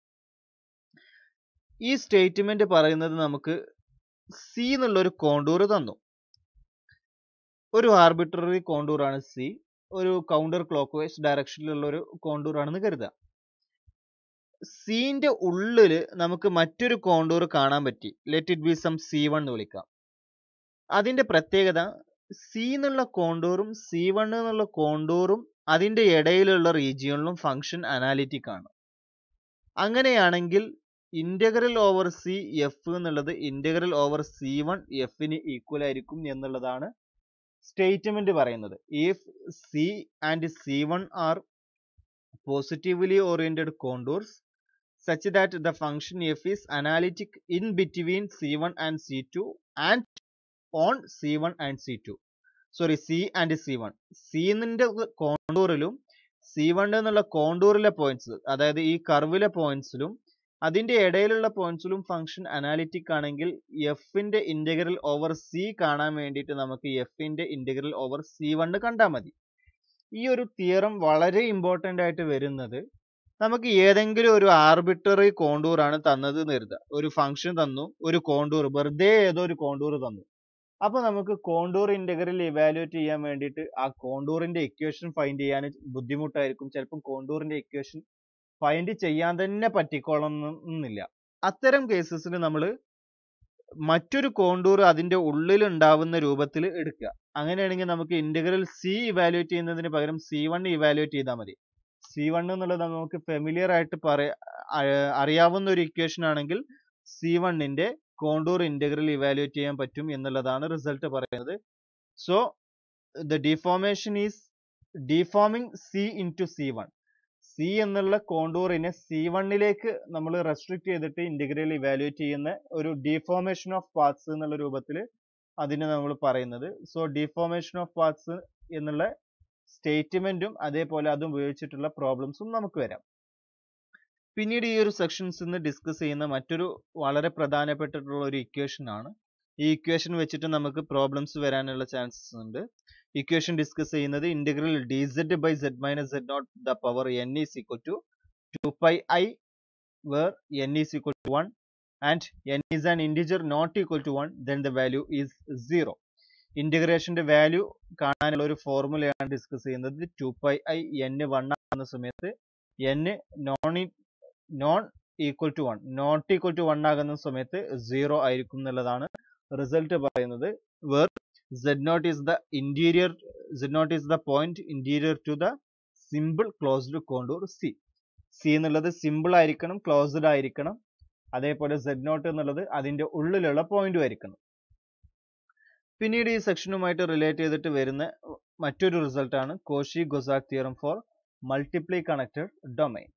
ഈ സ്റ്റേറ്റ്മെന്റ് പറയുന്നത് നമുക്ക് സി എന്നുള്ള ഒരു കോണ്ടൂർ തന്നു ഒരു ആർബിട്രറി കോണ്ടൂർ ആണ് സി ഒരു കൗണ്ടർ ക്ലോക്ക് വൈസ് ഡയറക്ഷനിലുള്ള ഒരു കോണ്ടൂർ ആണെന്ന് കരുതുക സീന്റെ ഉള്ളില് നമുക്ക് മറ്റൊരു കോണ്ടൂർ കാണാൻ പറ്റി let it be some c one എന്ന് വിളിക്കാം അതിന്റെ പ്രത്യേകത സി എന്നുള്ള കോണ്ടൂറും സി വൺ എന്നുള്ള കോണ്ടൂറും അതിന്റെ ഇടയിലുള്ള റീജിയണിലും ഫംഗ്ഷൻ അനാലിറ്റിക് ആണ് അങ്ങനെയാണെങ്കിൽ ഇന്റഗ്രൽ ഓവർ സി എഫ് എന്നുള്ളത് ഇന്റഗ്രൽ ഓവർ സി വൺ എഫിന് ഈക്വൽ ആയിരിക്കും എന്നുള്ളതാണ് സ്റ്റേറ്റ്മെന്റ് പറയുന്നത് if c and c one are positively oriented contours such that the function f is analytic in between c1 and c2 and on c1 and c2 sorry c and c one സീന്നിന്റെ കോണ്ടൂറിലും c one എന്നുള്ള കോണ്ടൂറിലെ points അതായത് ഈ കർവിലെ പോയിന്റ്സിലും അതിന്റെ ഇടയിലുള്ള പോയിന്റ്സിലും function analytic ആണെങ്കിൽ എഫിന്റെ ഇന്റഗ്രൽ ഓവർ സി കാണാൻ വേണ്ടിയിട്ട് നമുക്ക് എഫിന്റെ ഇന്റഗ്രൽ ഓവർ സി വൺ കണ്ടാൽ മതി ഈ ഒരു തിയറം വളരെ ഇമ്പോർട്ടന്റ് ആയിട്ട് വരുന്നത് നമുക്ക് ഏതെങ്കിലും ഒരു ആർബിട്രറി കോണ്ടൂർ ആണ് തന്നത് കരുതുക ഒരു ഫംഗ്ഷൻ തന്നു ഒരു കോണ്ടൂർ വെറുതെ ഏതോ ഒരു കോണ്ടൂർ തന്നു അപ്പൊ നമുക്ക് കോണ്ടൂർ ഇന്റഗ്രൽ ഇവാലുവേറ്റ് ചെയ്യാൻ വേണ്ടിയിട്ട് ആ കോണ്ടൂറിന്റെ ഇക്വേഷൻ ഫൈൻഡ് ചെയ്യാൻ ബുദ്ധിമുട്ടായിരിക്കും ചിലപ്പം കോണ്ടൂറിന്റെ ഇക്വേഷൻ ഫൈൻഡ് ചെയ്യാൻ തന്നെ പറ്റിക്കോളണമെന്നില്ല അത്തരം കേസസിൽ നമ്മൾ മറ്റൊരു കോണ്ടൂർ അതിന്റെ ഉള്ളിൽ ഉണ്ടാവുന്ന രൂപത്തിൽ എടുക്കുക അങ്ങനെയാണെങ്കിൽ നമുക്ക് ഇന്റഗ്രൽ സി ഇവാലുവേറ്റ് ചെയ്യുന്നതിന് പകരം സി വൺ ഇവാലുവേറ്റ് ചെയ്താൽ മതി സി വൺ എന്നുള്ളത് നമുക്ക് ഫെമിലിയർ ആയിട്ട് പറയ അ- അറിയാവുന്ന ഒരു ഇക്വേഷൻ ആണെങ്കിൽ സി വണ്ണിന്റെ കോണ്ടൂർ ഇന്റഗ്രൽ ഇവാലുവേറ്റ് ചെയ്യാൻ പറ്റും എന്നുള്ളതാണ് റിസൾട്ട് പറയുന്നത് so the deformation is deforming c into c one c എന്നുള്ള കോണ്ടൂറിനെ സി വണ്ണിലേക്ക് നമ്മൾ റെസ്ട്രിക്ട് ചെയ്തിട്ട് ഇന്റഗ്രൽ ഇവാലുവേറ്റ് ചെയ്യുന്ന ഒരു ഡിഫോർമേഷൻ ഓഫ് പാർട്സ് എന്നുള്ള രൂപത്തിൽ അതിനെ നമ്മൾ പറയുന്നത് സോ ഡിഫോർമേഷൻ ഓഫ് പാർട്സ് എന്നുള്ള സ്റ്റേറ്റ്മെന്റും അതേപോലെ അതും ഉപയോഗിച്ചിട്ടുള്ള പ്രോബ്ലംസും നമുക്ക് വരാം പിന്നീട് ഈ ഒരു സെക്ഷൻസ് ഇന്ന് ഡിസ്കസ് ചെയ്യുന്ന മറ്റൊരു വളരെ പ്രധാനപ്പെട്ടിട്ടുള്ള ഒരു ഇക്വേഷൻ ആണ് ഈ ഇക്വേഷൻ വെച്ചിട്ട് നമുക്ക് പ്രോബ്ലംസ് വരാനുള്ള ചാൻസസ് ഉണ്ട് ഇക്വേഷൻ ഡിസ്കസ് ചെയ്യുന്നത് integral d z by Z minus Z naught the power n is equal to two pi i where n is equal to one and n is an integer not equal to one then the value is zero ഇന്റഗ്രേഷന്റെ value കാണാനുള്ള ഒരു ഫോർമുലയാണ് discuss ചെയ്യുന്നത് two pi i n one ആകുന്ന സമയത്ത് n non non equal to one not equal to one ആകുന്ന സമയത്ത് zero ആയിരിക്കും എന്നുള്ളതാണ് റിസൾട്ട് പറയുന്നത് where z naught is the interior z naught is the point interior to the simple closed contour c c എന്നുള്ളത് simple ആയിരിക്കണം closed ആയിരിക്കണം അതേപോലെ z naught എന്നുള്ളത് അതിന്റെ ഉള്ളിലുള്ള പോയിന്റും ആയിരിക്കണം പിന്നീട് ഈ സെക്ഷനുമായിട്ട് റിലേറ്റ് ചെയ്തിട്ട് വരുന്ന മറ്റൊരു റിസൾട്ട് ആണ് Cauchy Goursat theorem for multiply connected domain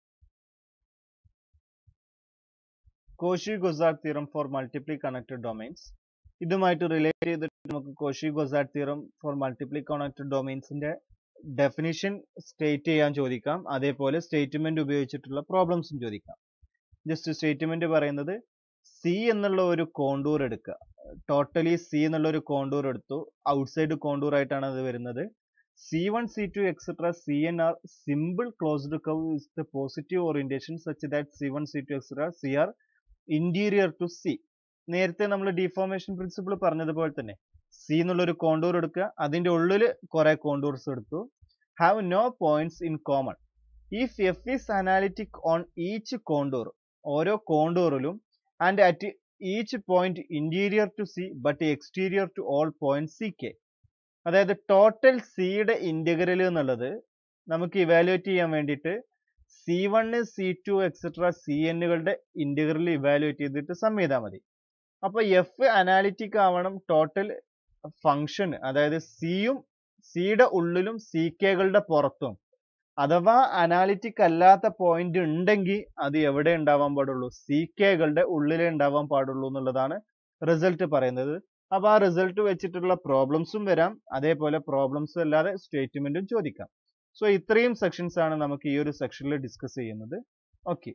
Cauchy Goursat theorem for multiply connected domains ഇതുമായിട്ട് റിലേറ്റ് ചെയ്തിട്ട് നമുക്ക് Cauchy Goursat theorem for multiply connected ഡൊമൈൻസിന്റെ ഡെഫിനിഷൻ സ്റ്റേറ്റ് ചെയ്യാൻ ചോദിക്കാം അതേപോലെ സ്റ്റേറ്റ്മെന്റ് ഉപയോഗിച്ചിട്ടുള്ള പ്രോബ്ലംസും ചോദിക്കാം ജസ്റ്റ് സ്റ്റേറ്റ്മെന്റ് പറയുന്നത് സി എന്നുള്ള ഒരു കോണ്ടൂർ എടുക്കുക ടോട്ടലി സി എന്നുള്ള ഒരു കോണ്ടൂർ എടുത്തു ഔട്ട്സൈഡ് കോണ്ടൂർ ആയിട്ടാണ് അത് വരുന്നത് C one C two etcetera C N are simple closed curve is the positive orientation such that C one C two etcetera C are interior to C നേരത്തെ നമ്മൾ deformation principle പറഞ്ഞതുപോലെ തന്നെ C എന്നുള്ള ഒരു contour എടുക്കുക അതിന്റെ ഉള്ളിൽ കുറെ കോണ്ടൂർസ് എടുത്തു have no points in common if F is analytic on each contour ഓരോ കോണ്ടൂറിലും and at each point interior to C but exterior to all point C K അതായത് ടോട്ടൽ സിയുടെ ഇന്റഗ്രൽ എന്നുള്ളത് നമുക്ക് ഇവാലുവേറ്റ് ചെയ്യാൻ വേണ്ടിയിട്ട് C one C two etcetera C എന്നുകളുടെ integral evaluate ചെയ്തിട്ട് സം ചെയ്താൽ മതി അപ്പൊ എഫ് അനാലിറ്റിക് ആവണം ടോട്ടൽ ഫംഗ്ഷൻ അതായത് സിയും സിയുടെ ഉള്ളിലും സി കെകളുടെ പുറത്തും അഥവാ അനാലിറ്റിക് അല്ലാത്ത പോയിന്റ് ഉണ്ടെങ്കിൽ അത് എവിടെ ഉണ്ടാവാൻ പാടുള്ളൂ സി കെകളുടെ ഉള്ളിലേ ഉണ്ടാവാൻ പാടുള്ളൂ എന്നുള്ളതാണ് റിസൾട്ട് പറയുന്നത് അപ്പൊ ആ റിസൾട്ട് വെച്ചിട്ടുള്ള പ്രോബ്ലംസും വരാം അതേപോലെ പ്രോബ്ലംസ് അല്ലാതെ സ്റ്റേറ്റ്മെന്റും ചോദിക്കാം സോ ഇത്രയും സെക്ഷൻസ് ആണ് നമുക്ക് ഈ ഒരു സെക്ഷനിൽ ഡിസ്കസ് ചെയ്യുന്നത് ഓക്കെ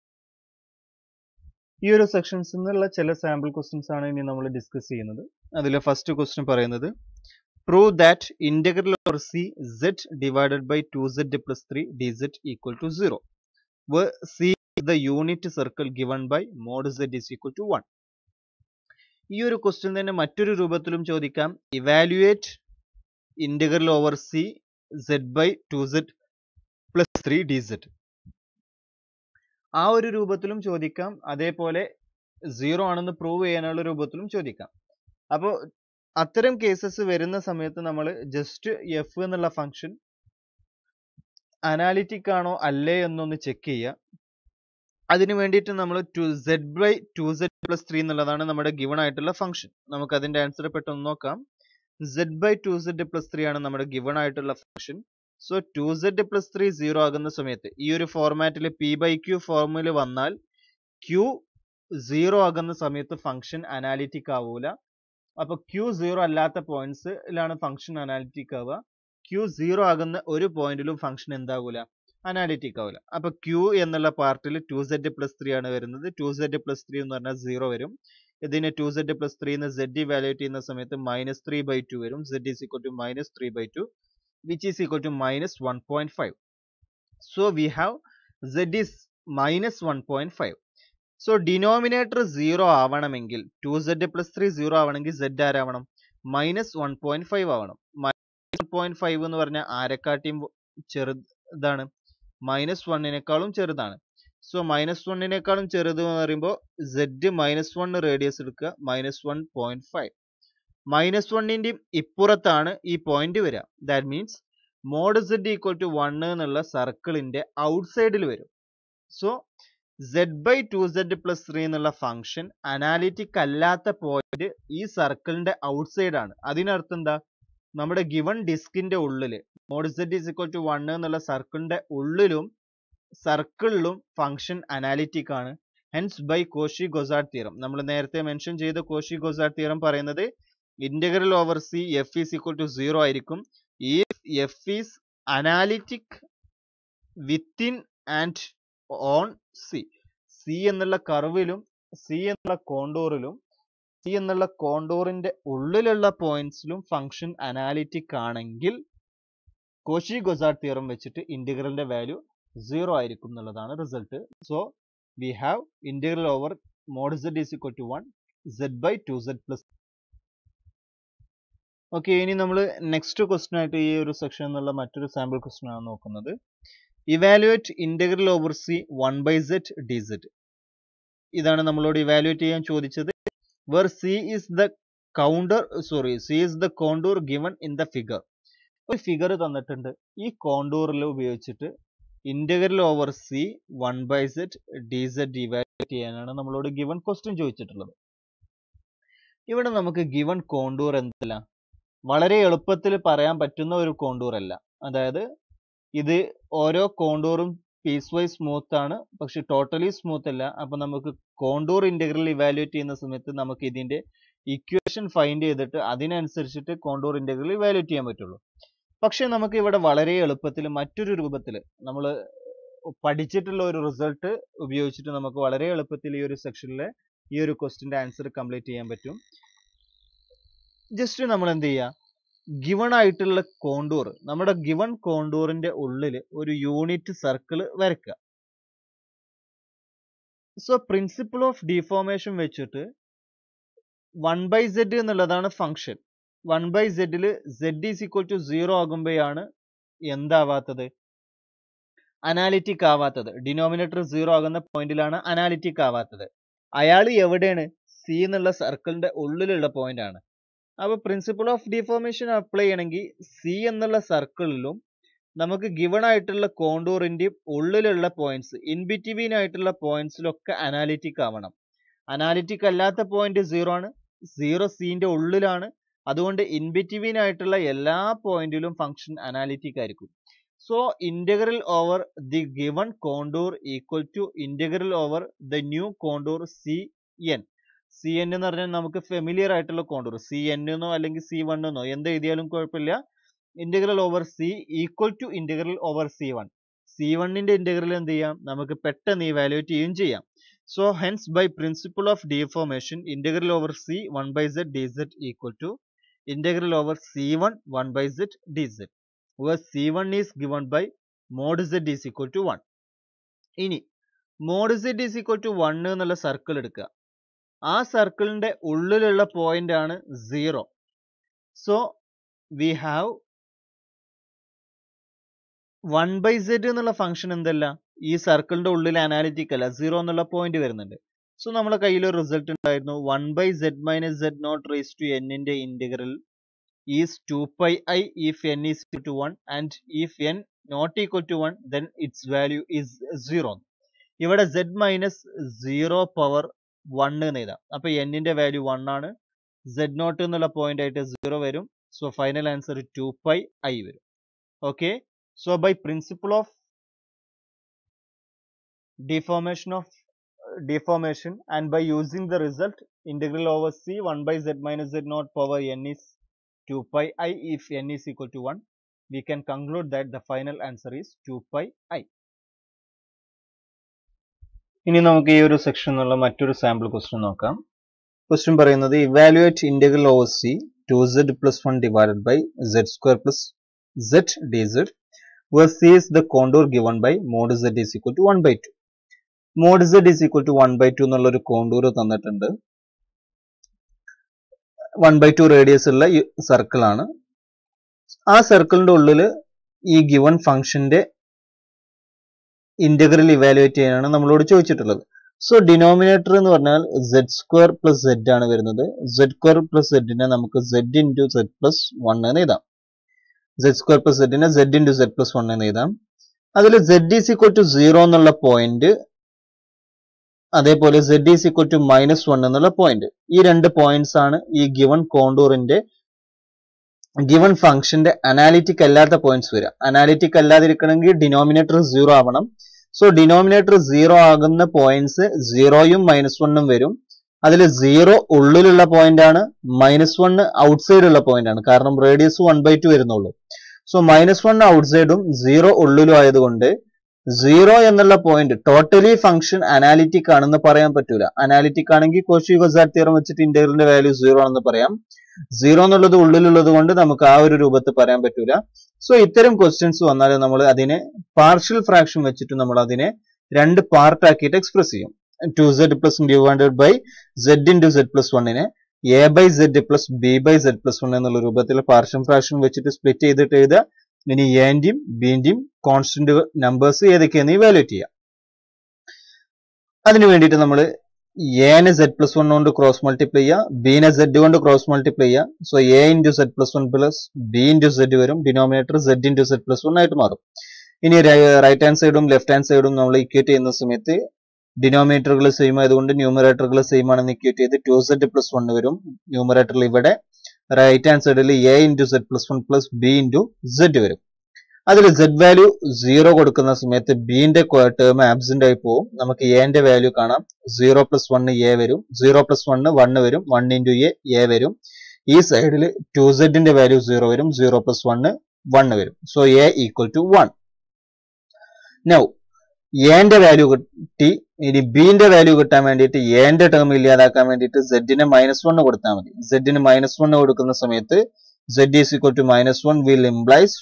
ഈ ഒരു സെക്ഷൻസിൽ നിന്നുള്ള ചില സാമ്പിൾ ക്വസ്റ്റ്യൻസ് ആണ് ഇനി നമ്മൾ ഡിസ്കസ് ചെയ്യുന്നത് അതിലെ ഫസ്റ്റ് ക്വസ്റ്റ്യൻ പറയുന്നത് prove that integral over C Z divided by two Z plus three D Z equal to zero C the unit circle given by mod Z is equal to one ഈ ഒരു question തന്നെ മറ്റൊരു രൂപത്തിലും ചോദിക്കാം evaluate integral over C Z by two Z plus three D Z ആ ഒരു രൂപത്തിലും ചോദിക്കാം അതേപോലെ സീറോ ആണെന്ന് പ്രൂവ് ചെയ്യാനുള്ള രൂപത്തിലും ചോദിക്കാം അപ്പോൾ അത്തരം കേസസ് വരുന്ന സമയത്ത് നമ്മൾ ജസ്റ്റ് എഫ് എന്നുള്ള ഫംഗ്ഷൻ അനാലിറ്റിക് ആണോ അല്ലേ എന്നൊന്ന് ചെക്ക് ചെയ്യുക അതിന് വേണ്ടിയിട്ട് നമ്മൾ two Z by two Z plus three എന്നുള്ളതാണ് നമ്മുടെ ഗിവൺ ആയിട്ടുള്ള ഫംഗ്ഷൻ നമുക്ക് അതിന്റെ ആൻസർ പെട്ടെന്ന് നോക്കാം Z by two Z plus three ആണ് നമ്മുടെ ഗിവൺ ആയിട്ടുള്ള function so two Z plus three zero ആകുന്ന സമയത്ത് ഈ ഒരു ഫോർമാറ്റിൽ പി ബൈ ക്യൂ ഫോർമുല വന്നാൽ ക്യൂ സീറോ ആകുന്ന സമയത്ത് ഫംഗ്ഷൻ അനാലിറ്റിക് ആവൂല അപ്പൊ ക്യൂ സീറോ അല്ലാത്ത പോയിന്റ്സിലാണ് ഫംഗ്ഷൻ അനാലിറ്റിക് ആവുക ക്യൂ സീറോ ആകുന്ന ഒരു പോയിന്റിലും ഫംഗ്ഷൻ എന്താകൂല അനാലിറ്റിക് ആവില്ല അപ്പൊ ക്യൂ എന്നുള്ള പാർട്ടിൽ ടു സെഡ് പ്ലസ് ത്രീ ആണ് വരുന്നത് ടു സെഡ് പ്ലസ് ത്രീ എന്ന് പറഞ്ഞാൽ സീറോ വരും ഇതിന് ടു സെഡ് പ്ലസ് ത്രീ എന്ന് സെഡ് വാലുവേറ്റ് ചെയ്യുന്ന സമയത്ത് മൈനസ് ത്രീ ബൈ ടു വരും Z is equal to minus three by two which is equal to minus one point five so we have Z is minus one point five so denominator zero ആവണമെങ്കിൽ two Z plus three zero ആവണമെങ്കിൽ Z ആരാവണം minus one point five ആവണം minus one point five എന്ന് പറഞ്ഞാൽ ആരെക്കാട്ടിയും ചെറുതാണ് minus വണ്ണിനേക്കാളും ചെറുതാണ് so minus വണ്ണിനേക്കാളും ചെറുത് എന്ന് പറയുമ്പോൾ സെഡ് മൈനസ് വൺ റേഡിയസ് എടുക്കുക minus one point five minus വണ്ണിൻ്റെയും ഇപ്പുറത്താണ് ഈ പോയിന്റ് വരിക that means mod Z equal to one എന്നുള്ള സർക്കിളിന്റെ ഔട്ട്സൈഡിൽ വരും so Z by two Z plus three എന്നുള്ള ഫംഗ്ഷൻ അനാലിറ്റിക് അല്ലാത്ത പോയിന്റ് ഈ സർക്കിളിന്റെ ഔട്ട്സൈഡ് ആണ് അതിനർത്ഥം എന്താ നമ്മുടെ ഗിവൺ ഡിസ്കിന്റെ ഉള്ളിൽ mod Z is equal to one എന്നുള്ള സർക്കിളിന്റെ ഉള്ളിലും സർക്കിളിലും ഫംഗ്ഷൻ അനാലിറ്റിക് ആണ് hence by Cauchy Goursat theorem നമ്മൾ നേരത്തെ മെൻഷൻ ചെയ്ത കോഷി ഗൊസാഡ് തിയറം പറയുന്നത് integral over C F is equal to zero ആയിരിക്കും ഈ F is analytic within and on C C എന്നുള്ള കർവിലും സി എന്നുള്ള കോണ്ടൂറിലും സി എന്നുള്ള കോണ്ടൂറിന്റെ ഉള്ളിലുള്ള പോയിന്റ്സിലും ഫംഗ്ഷൻ അനാലിറ്റിക് ആണെങ്കിൽ കോഷി ഗൊസാഡ് തിയറം വെച്ചിട്ട് ഇന്റഗ്രലിന്റെ വാല്യൂ സീറോ ആയിരിക്കും എന്നുള്ളതാണ് result so we have integral over mod Z is equal to one Z by two Z plus okay ഇനി നമ്മൾ നെക്സ്റ്റ് ക്വസ്റ്റൻ ആയിട്ട് ഈ ഒരു സെക്ഷൻ എന്നുള്ള മറ്റൊരു സാമ്പിൾ ക്വസ്റ്റൻ ആണ് നോക്കുന്നത് evaluate integral over C one by Z D Z ഇതാണ് നമ്മളോട് ഇവാലുവേറ്റ് ചെയ്യാൻ ചോദിച്ചത് where C is the counter sorry C is the contour given in the figure ഒരു ഫിഗർ തന്നിട്ടുണ്ട് ഈ കോണ്ടൂറിൽ ഉപയോഗിച്ചിട്ട് integral over C one by Z D Z evaluate ചെയ്യാനാണ് നമ്മളോട് ഗിവൺ ക്വസ്റ്റ്യൻ ചോദിച്ചിട്ടുള്ളത് ഇവിടെ നമുക്ക് ഗിവൺ കോണ്ടൂർ എന്തല്ല വളരെ എളുപ്പത്തിൽ പറയാൻ പറ്റുന്ന ഒരു കോണ്ടൂർ അല്ല അതായത് ഇത് ഓരോ കോണ്ടൂറും പീസ് വൈസ് സ്മൂത്ത് ആണ് പക്ഷെ ടോട്ടലി സ്മൂത്ത് അല്ല അപ്പൊ നമുക്ക് കോണ്ടൂർ ഇന്റഗ്രൽ ഇവാലുവേറ്റ് ചെയ്യുന്ന സമയത്ത് നമുക്ക് ഇതിന്റെ ഇക്വേഷൻ ഫൈൻഡ് ചെയ്തിട്ട് അതിനനുസരിച്ചിട്ട് കോണ്ടൂർ ഇന്റഗ്രൽ ഇവാലുവേറ്റ് ചെയ്യാൻ പറ്റുള്ളൂ പക്ഷെ നമുക്ക് ഇവിടെ വളരെ എളുപ്പത്തിൽ മറ്റൊരു രൂപത്തിൽ നമ്മൾ പഠിച്ചിട്ടുള്ള ഒരു റിസൾട്ട് ഉപയോഗിച്ചിട്ട് നമുക്ക് വളരെ എളുപ്പത്തിൽ ഈ ഒരു സെക്ഷനിലെ ഈ ഒരു ക്വസ്റ്റിന്റെ ആൻസർ കംപ്ലീറ്റ് ചെയ്യാൻ പറ്റും ജസ്റ്റ് നമ്മൾ എന്ത് ചെയ്യുക ഗിവൺ ആയിട്ടുള്ള കോണ്ടൂർ നമ്മുടെ ഗിവൺ കോണ്ടൂറിന്റെ ഉള്ളിൽ ഒരു യൂണിറ്റ് സർക്കിൾ വരയ്ക്കുക സോ പ്രിൻസിപ്പിൾ ഓഫ് ഡിഫോർമേഷൻ വെച്ചിട്ട് വൺ ബൈ സെഡ് എന്നുള്ളതാണ് ഫംഗ്ഷൻ വൺ ബൈ സെഡിൽ Z is equal to zero ആകുമ്പോഴാണ് എന്താവാത്തത് അനാലിറ്റിക് ആവാത്തത് ഡിനോമിനേറ്റർ സീറോ ആകുന്ന പോയിന്റിലാണ് അനാലിറ്റിക് ആവാത്തത് അയാൾ എവിടെയാണ് സി എന്നുള്ള സർക്കിളിന്റെ ഉള്ളിലുള്ള പോയിന്റ് ആണ് അപ്പൊ പ്രിൻസിപ്പിൾ ഓഫ് ഡിഫോർമേഷൻ അപ്ലൈ ചെയ്യണമെങ്കിൽ സി എന്നുള്ള സർക്കിളിലും നമുക്ക് ഗിവൺ ആയിട്ടുള്ള കോണ്ടൂറിന്റെയും ഉള്ളിലുള്ള പോയിന്റ്സ് ഇൻ ബിറ്റ്വീൻ ആയിട്ടുള്ള പോയിന്റ്സിലൊക്കെ അനാലിറ്റിക് ആവണം അനാലിറ്റിക് അല്ലാത്ത പോയിന്റ് സീറോ ആണ് സീറോ സിന്റെ ഉള്ളിലാണ് അതുകൊണ്ട് ഇൻ ബിറ്റ്വീൻ ആയിട്ടുള്ള എല്ലാ പോയിന്റിലും ഫംഗ്ഷൻ അനാലിറ്റിക് ആയിരിക്കും so integral over the given contour equal to integral over the new contour C N C N എന്ന് പറഞ്ഞാൽ നമുക്ക് ഫെമിലിയർ ആയിട്ടുള്ള കോണ്ടൂർ സി എൻ എന്നോ അല്ലെങ്കിൽ സി വൺ എന്നോ എന്ത് എഴുതിയാലും കുഴപ്പമില്ല integral over C equal to integral over C one C വണ്ണിന്റെ ഇന്റഗ്രൽ എന്ത് ചെയ്യാം നമുക്ക് പെട്ടെന്ന് ഇവാലുവേറ്റ് ചെയ്യുകയും ചെയ്യാം so hence by principle of deformation integral over C one by Z D Z equal to integral over C one one by Z D Z where c1 is given by mod z is equal to 1 ഇനി mod z is equal to 1 എന്നുള്ള circle എടുക്കുക ആ സർക്കിളിന്റെ ഉള്ളിലുള്ള point ആണ് zero so we have one by Z എന്നുള്ള function എന്തല്ല ഈ സർക്കിളിന്റെ ഉള്ളിൽ അനാലിറ്റിക് അല്ല സീറോ എന്നുള്ള പോയിന്റ് വരുന്നുണ്ട് സോ നമ്മുടെ കയ്യിൽ ഒരു റിസൾട്ട് ഉണ്ടായിരുന്നു one by Z minus Z naught raise to എന്നിന്റെ integral is 2 pi i if n is equal to 1 and if n not equal to 1 then its value is 0 ഇവിടെ z minus zero power one എന്ന് എഴുതാം അപ്പൊ n ന്റെ value one ആണ് z naught എന്നുള്ള point ആയിട്ട് zero വരും so final answer two pi I വരും okay so by principle of deformation of deformation and by using the result integral over c 1 by z minus z naught power n is 2 pi i if n is equal to 1 we can conclude that the final answer is 2 pi i ഇനി നമുക്ക് ഈ ഒരു section എന്നുള്ള മറ്റൊരു sample question നോക്കാം question പറയുന്നത് evaluate integral over C two Z plus one divided by Z square plus Z D Z where c is the contour given by mod z is equal to 1 by 2 mod z is equal to 1 by 2 എന്നുള്ള ഒരു contour തന്നിട്ടുണ്ട് one by two radius ഉള്ള circle ആണ് ആ സർക്കിളിന്റെ ഉള്ളിൽ ഈ given ഫംഗ്ഷന്റെ ഇന്റഗ്രൽ ഇവാലുവേറ്റ് ചെയ്യാനാണ് നമ്മളോട് ചോദിച്ചിട്ടുള്ളത് സോ ഡിനോമിനേറ്റർ എന്ന് പറഞ്ഞാൽ സെഡ് സ്ക്വയർ പ്ലസ് സെഡ് ആണ് വരുന്നത് സെഡ് സ്ക്വയർ പ്ലസ് സെഡിനെ നമുക്ക് Z into Z plus one എന്ന് എഴുതാം സെഡ് സ്ക്വയർ പ്ലസ് സെഡിനെ Z into Z plus one എന്ന് എഴുതാം അതിൽ Z is equal to zero എന്നുള്ള പോയിന്റ് അതേപോലെ Z is equal to minus one എന്നുള്ള പോയിന്റ് ഈ രണ്ട് പോയിന്റ്സ് ആണ് ഈ ഗിവൺ കോണ്ടൂറിന്റെ ഗിവൺ ഫംഗ്ഷന്റെ അനാലിറ്റിക് അല്ലാത്ത പോയിന്റ്സ് വരിക അനാലിറ്റിക് അല്ലാതിരിക്കണമെങ്കിൽ ഡിനോമിനേറ്റർ സീറോ ആവണം സോ ഡിനോമിനേറ്റർ സീറോ ആകുന്ന പോയിന്റ്സ് സീറോയും മൈനസ് വണ്ണും വരും അതിൽ സീറോ ഉള്ളിലുള്ള പോയിന്റ് ആണ് മൈനസ് വൺ ഔട്ട്സൈഡ് ഉള്ള പോയിന്റ് ആണ് കാരണം റേഡിയസ് വൺ ബൈ ടു വരുന്നുള്ളൂ സോ മൈനസ് വൺ ഔട്ട്സൈഡും സീറോ ഉള്ളിലും ആയതുകൊണ്ട് സീറോ എന്നുള്ള പോയിന്റ് ടോട്ടലി ഫംഗ്ഷൻ അനാലിറ്റിക് ആണെന്ന് പറയാൻ പറ്റൂല അനാലിറ്റിക് ആണെങ്കിൽ കോഷി ഗൊസാറ്റ് തിയറം വെച്ചിട്ട് ഇന്റഗ്രലിന്റെ വാല്യൂ സീറോ ആണെന്ന് പറയാം സീറോ എന്നുള്ളത് ഉള്ളിലുള്ളത് കൊണ്ട് നമുക്ക് ആ ഒരു രൂപത്തിൽ പറയാൻ പറ്റൂല സോ ഇത്തരം ക്വസ്റ്റ്യൻസ് വന്നാൽ നമ്മൾ അതിനെ പാർഷ്യൽ ഫ്രാക്ഷൻ വെച്ചിട്ട് നമ്മൾ അതിനെ രണ്ട് പാർട്ട് ആക്കിയിട്ട് എക്സ്പ്രസ് ചെയ്യും two Z plus divided by Z into Z plus വണ്ണിനെ A by Z plus B by Z plus one എന്നുള്ള രൂപത്തിൽ പാർഷ്യൽ ഫ്രാക്ഷൻ വെച്ചിട്ട് സ്പ്ലിറ്റ് ചെയ്തിട്ട് എഴുതുക ഇനി എൻ്റെയും ബിന്റെയും കോൺസ്റ്റന്റ് നമ്പേഴ്സ് ഏതൊക്കെയാന്ന് ഇവാലുവേറ്റ് ചെയ്യാം അതിന് വേണ്ടിയിട്ട് നമ്മൾ എനെ സെഡ് പ്ലസ് വൺ കൊണ്ട് ക്രോസ് മൾട്ടിപ്ലൈ ചെയ്യുക ബിനെ സെഡ് കൊണ്ട് ക്രോസ് മൾട്ടിപ്ലൈ ചെയ്യുക so A into Z plus one plus B into Z വരും denominator Z into Z plus one ആയിട്ട് മാറും ഇനി റൈറ്റ് ഹാൻഡ് സൈഡും ലെഫ്റ്റ് ഹാൻഡ് സൈഡും നമ്മൾ ഇക്വേറ്റ് ചെയ്യുന്ന സമയത്ത് ഡിനോമിനേറ്ററുകൾ സെയിം ആയതുകൊണ്ട് ന്യൂമറേറ്ററുകൾ സെയിം ആണെന്ന് ഇക്വേറ്റ് ചെയ്ത് ടു സെഡ് പ്ലസ് വൺ വരും ന്യൂമറേറ്ററിൽ ഇവിടെ റൈറ്റ് ഹാൻഡ് സൈഡിൽ A into Z plus one plus B into Z വരും അതിൽ സെഡ് വാല്യൂ സീറോ കൊടുക്കുന്ന സമയത്ത് ബിന്റെ ടേം ആബ്സെന്റ് ആയി പോകും നമുക്ക് എന്റെ വാല്യൂ കാണാം സീറോ പ്ലസ് വൺ എ വരും സീറോ പ്ലസ് വൺ വൺ വരും വൺ ഇൻറ്റു എ എ വരും ഈ സൈഡിൽ ടു സെഡിന്റെ വാല്യൂ സീറോ വരും സീറോ പ്ലസ് വൺ വൺ വരും so A equal to one now എന്റെ വാല്യൂ കിട്ടി ഇനി ബിന്റെ വാല്യൂ കിട്ടാൻ വേണ്ടിയിട്ട് എന്റെ ടേം ഇല്ലാതാക്കാൻ വേണ്ടിയിട്ട് സെഡിന് മൈനസ് വൺ കൊടുത്താൽ മതി സെഡിന് മൈനസ് വൺ കൊടുക്കുന്ന സമയത്ത് Z is equal to minus one will implies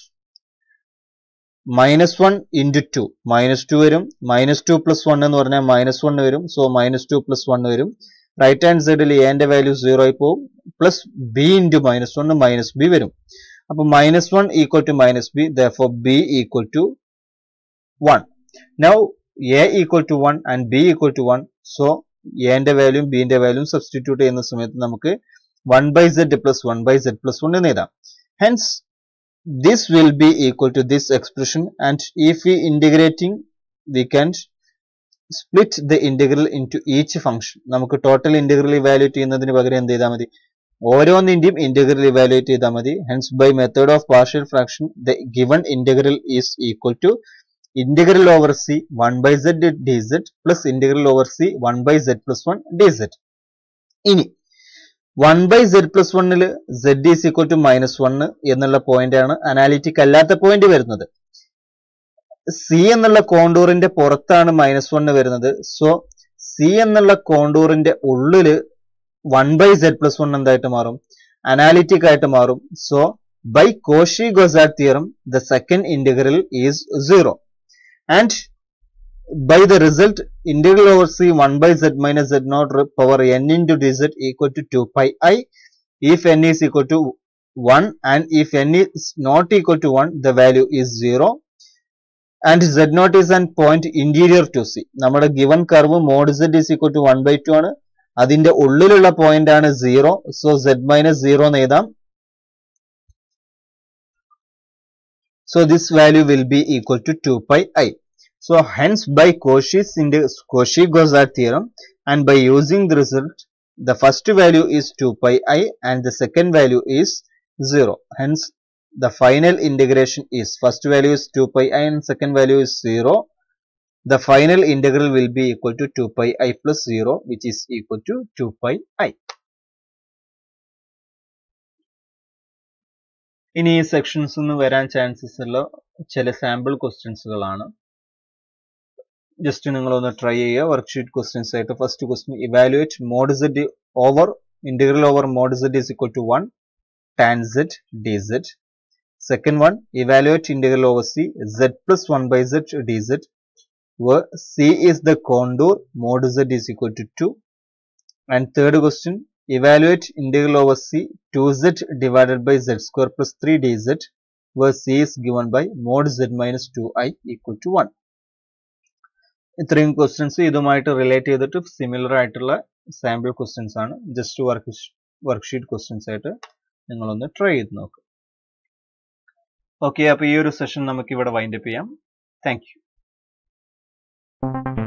minus one into two minus two വരും മൈനസ് ടു പ്ലസ് വൺ എന്ന് പറഞ്ഞാൽ മൈനസ് വൺ വരും so minus two plus one വരും റൈറ്റ് ഹാൻഡ് സൈഡിൽ എന്റെ വാല്യൂ സീറോ ആയി പോകും plus B into minus one minus B വരും അപ്പൊ minus one equal to minus B though B equal to one now A equal to one and B equal to one so എന്റെ വാല്യൂം ബിന്റെ വാല്യൂം substitute ചെയ്യുന്ന സമയത്ത് നമുക്ക് one by Z plus one by Z plus one എന്ന് എഴുതാം hence this will be equal to this expression and if we integrating we can split the integral into each function നമുക്ക് ടോട്ടൽ ഇന്റഗ്രൽ ഇവാലുവേറ്റ് ചെയ്യുന്നതിന് പകരം എന്ത് ചെയ്താൽ മതി ഓരോന്നിന്റെയും integral evaluate ചെയ്താൽ മതി hence by method of partial fraction the given integral is equal to integral over C one by Z D Z plus integral over C one by Z plus one D Z ഇനി one by Z plus വണ്ണിൽ Z is equal to minus one എന്നുള്ള point ആണ് analytic അല്ലാത്ത പോയിന്റ് വരുന്നത് C എന്നുള്ള കോണ്ടൂറിന്റെ പുറത്താണ് മൈനസ് വൺ വരുന്നത് സോ സി എന്നുള്ള കോണ്ടൂറിന്റെ ഉള്ളില് one by Z plus one എന്തായിട്ട് മാറും അനാലിറ്റിക് ആയിട്ട് മാറും so by Cauchy Goursat theorem the second integral is zero and by the result integral over c 1 by z minus z naught power n into dz equal to 2 pi i if n is equal to 1 and if n is not equal to 1 the value is 0 and z naught is an point interior to c നമ്മുടെ given curve mod z is equal to 1 by 2 ആണ് അതിന്റെ ഉള്ളിലുള്ള point ആണ് 0 so z minus 0 എന്ന് എഴുതാം so this value will be equal to 2 pi i So hence by Cauchy's Cauchy-Gozart theorem and by using the result, the first value is 2 pi i and the second value is 0. Hence the final integration is first value is 2 pi i and second value is 0. The final integral will be equal to 2 pi i plus 0 which is equal to 2 pi i. ഇനി ഈ sections നിന്ന് വരാൻ chances ഉള്ള ചില sample ക്വസ്റ്റ്യൻസുകളാണ് just നിങ്ങളൊന്ന് try ചെയ്യുക worksheet questions ആയിട്ട് first question evaluate mod z over integral over mod Z is equal to one tan z D z second one evaluate integral over C Z plus one by Z D Z where c is the contour mod z is equal to 2 and third question evaluate integral over c 2z divided by z square plus 3 dz where c is given by mod z minus 2i equal to 1 ഇത്രയും questions ഇതുമായിട്ട് relate ചെയ്തിട്ട് similar ആയിട്ടുള്ള sample questions ആണ് just work worksheet questions ആയിട്ട് നിങ്ങളൊന്ന് try ചെയ്ത് നോക്കുക okay അപ്പോൾ ഈ ഒരു സെഷൻ നമുക്ക് ഇവിടെ വൈൻഡപ്പ് ചെയ്യാം താങ്ക് യു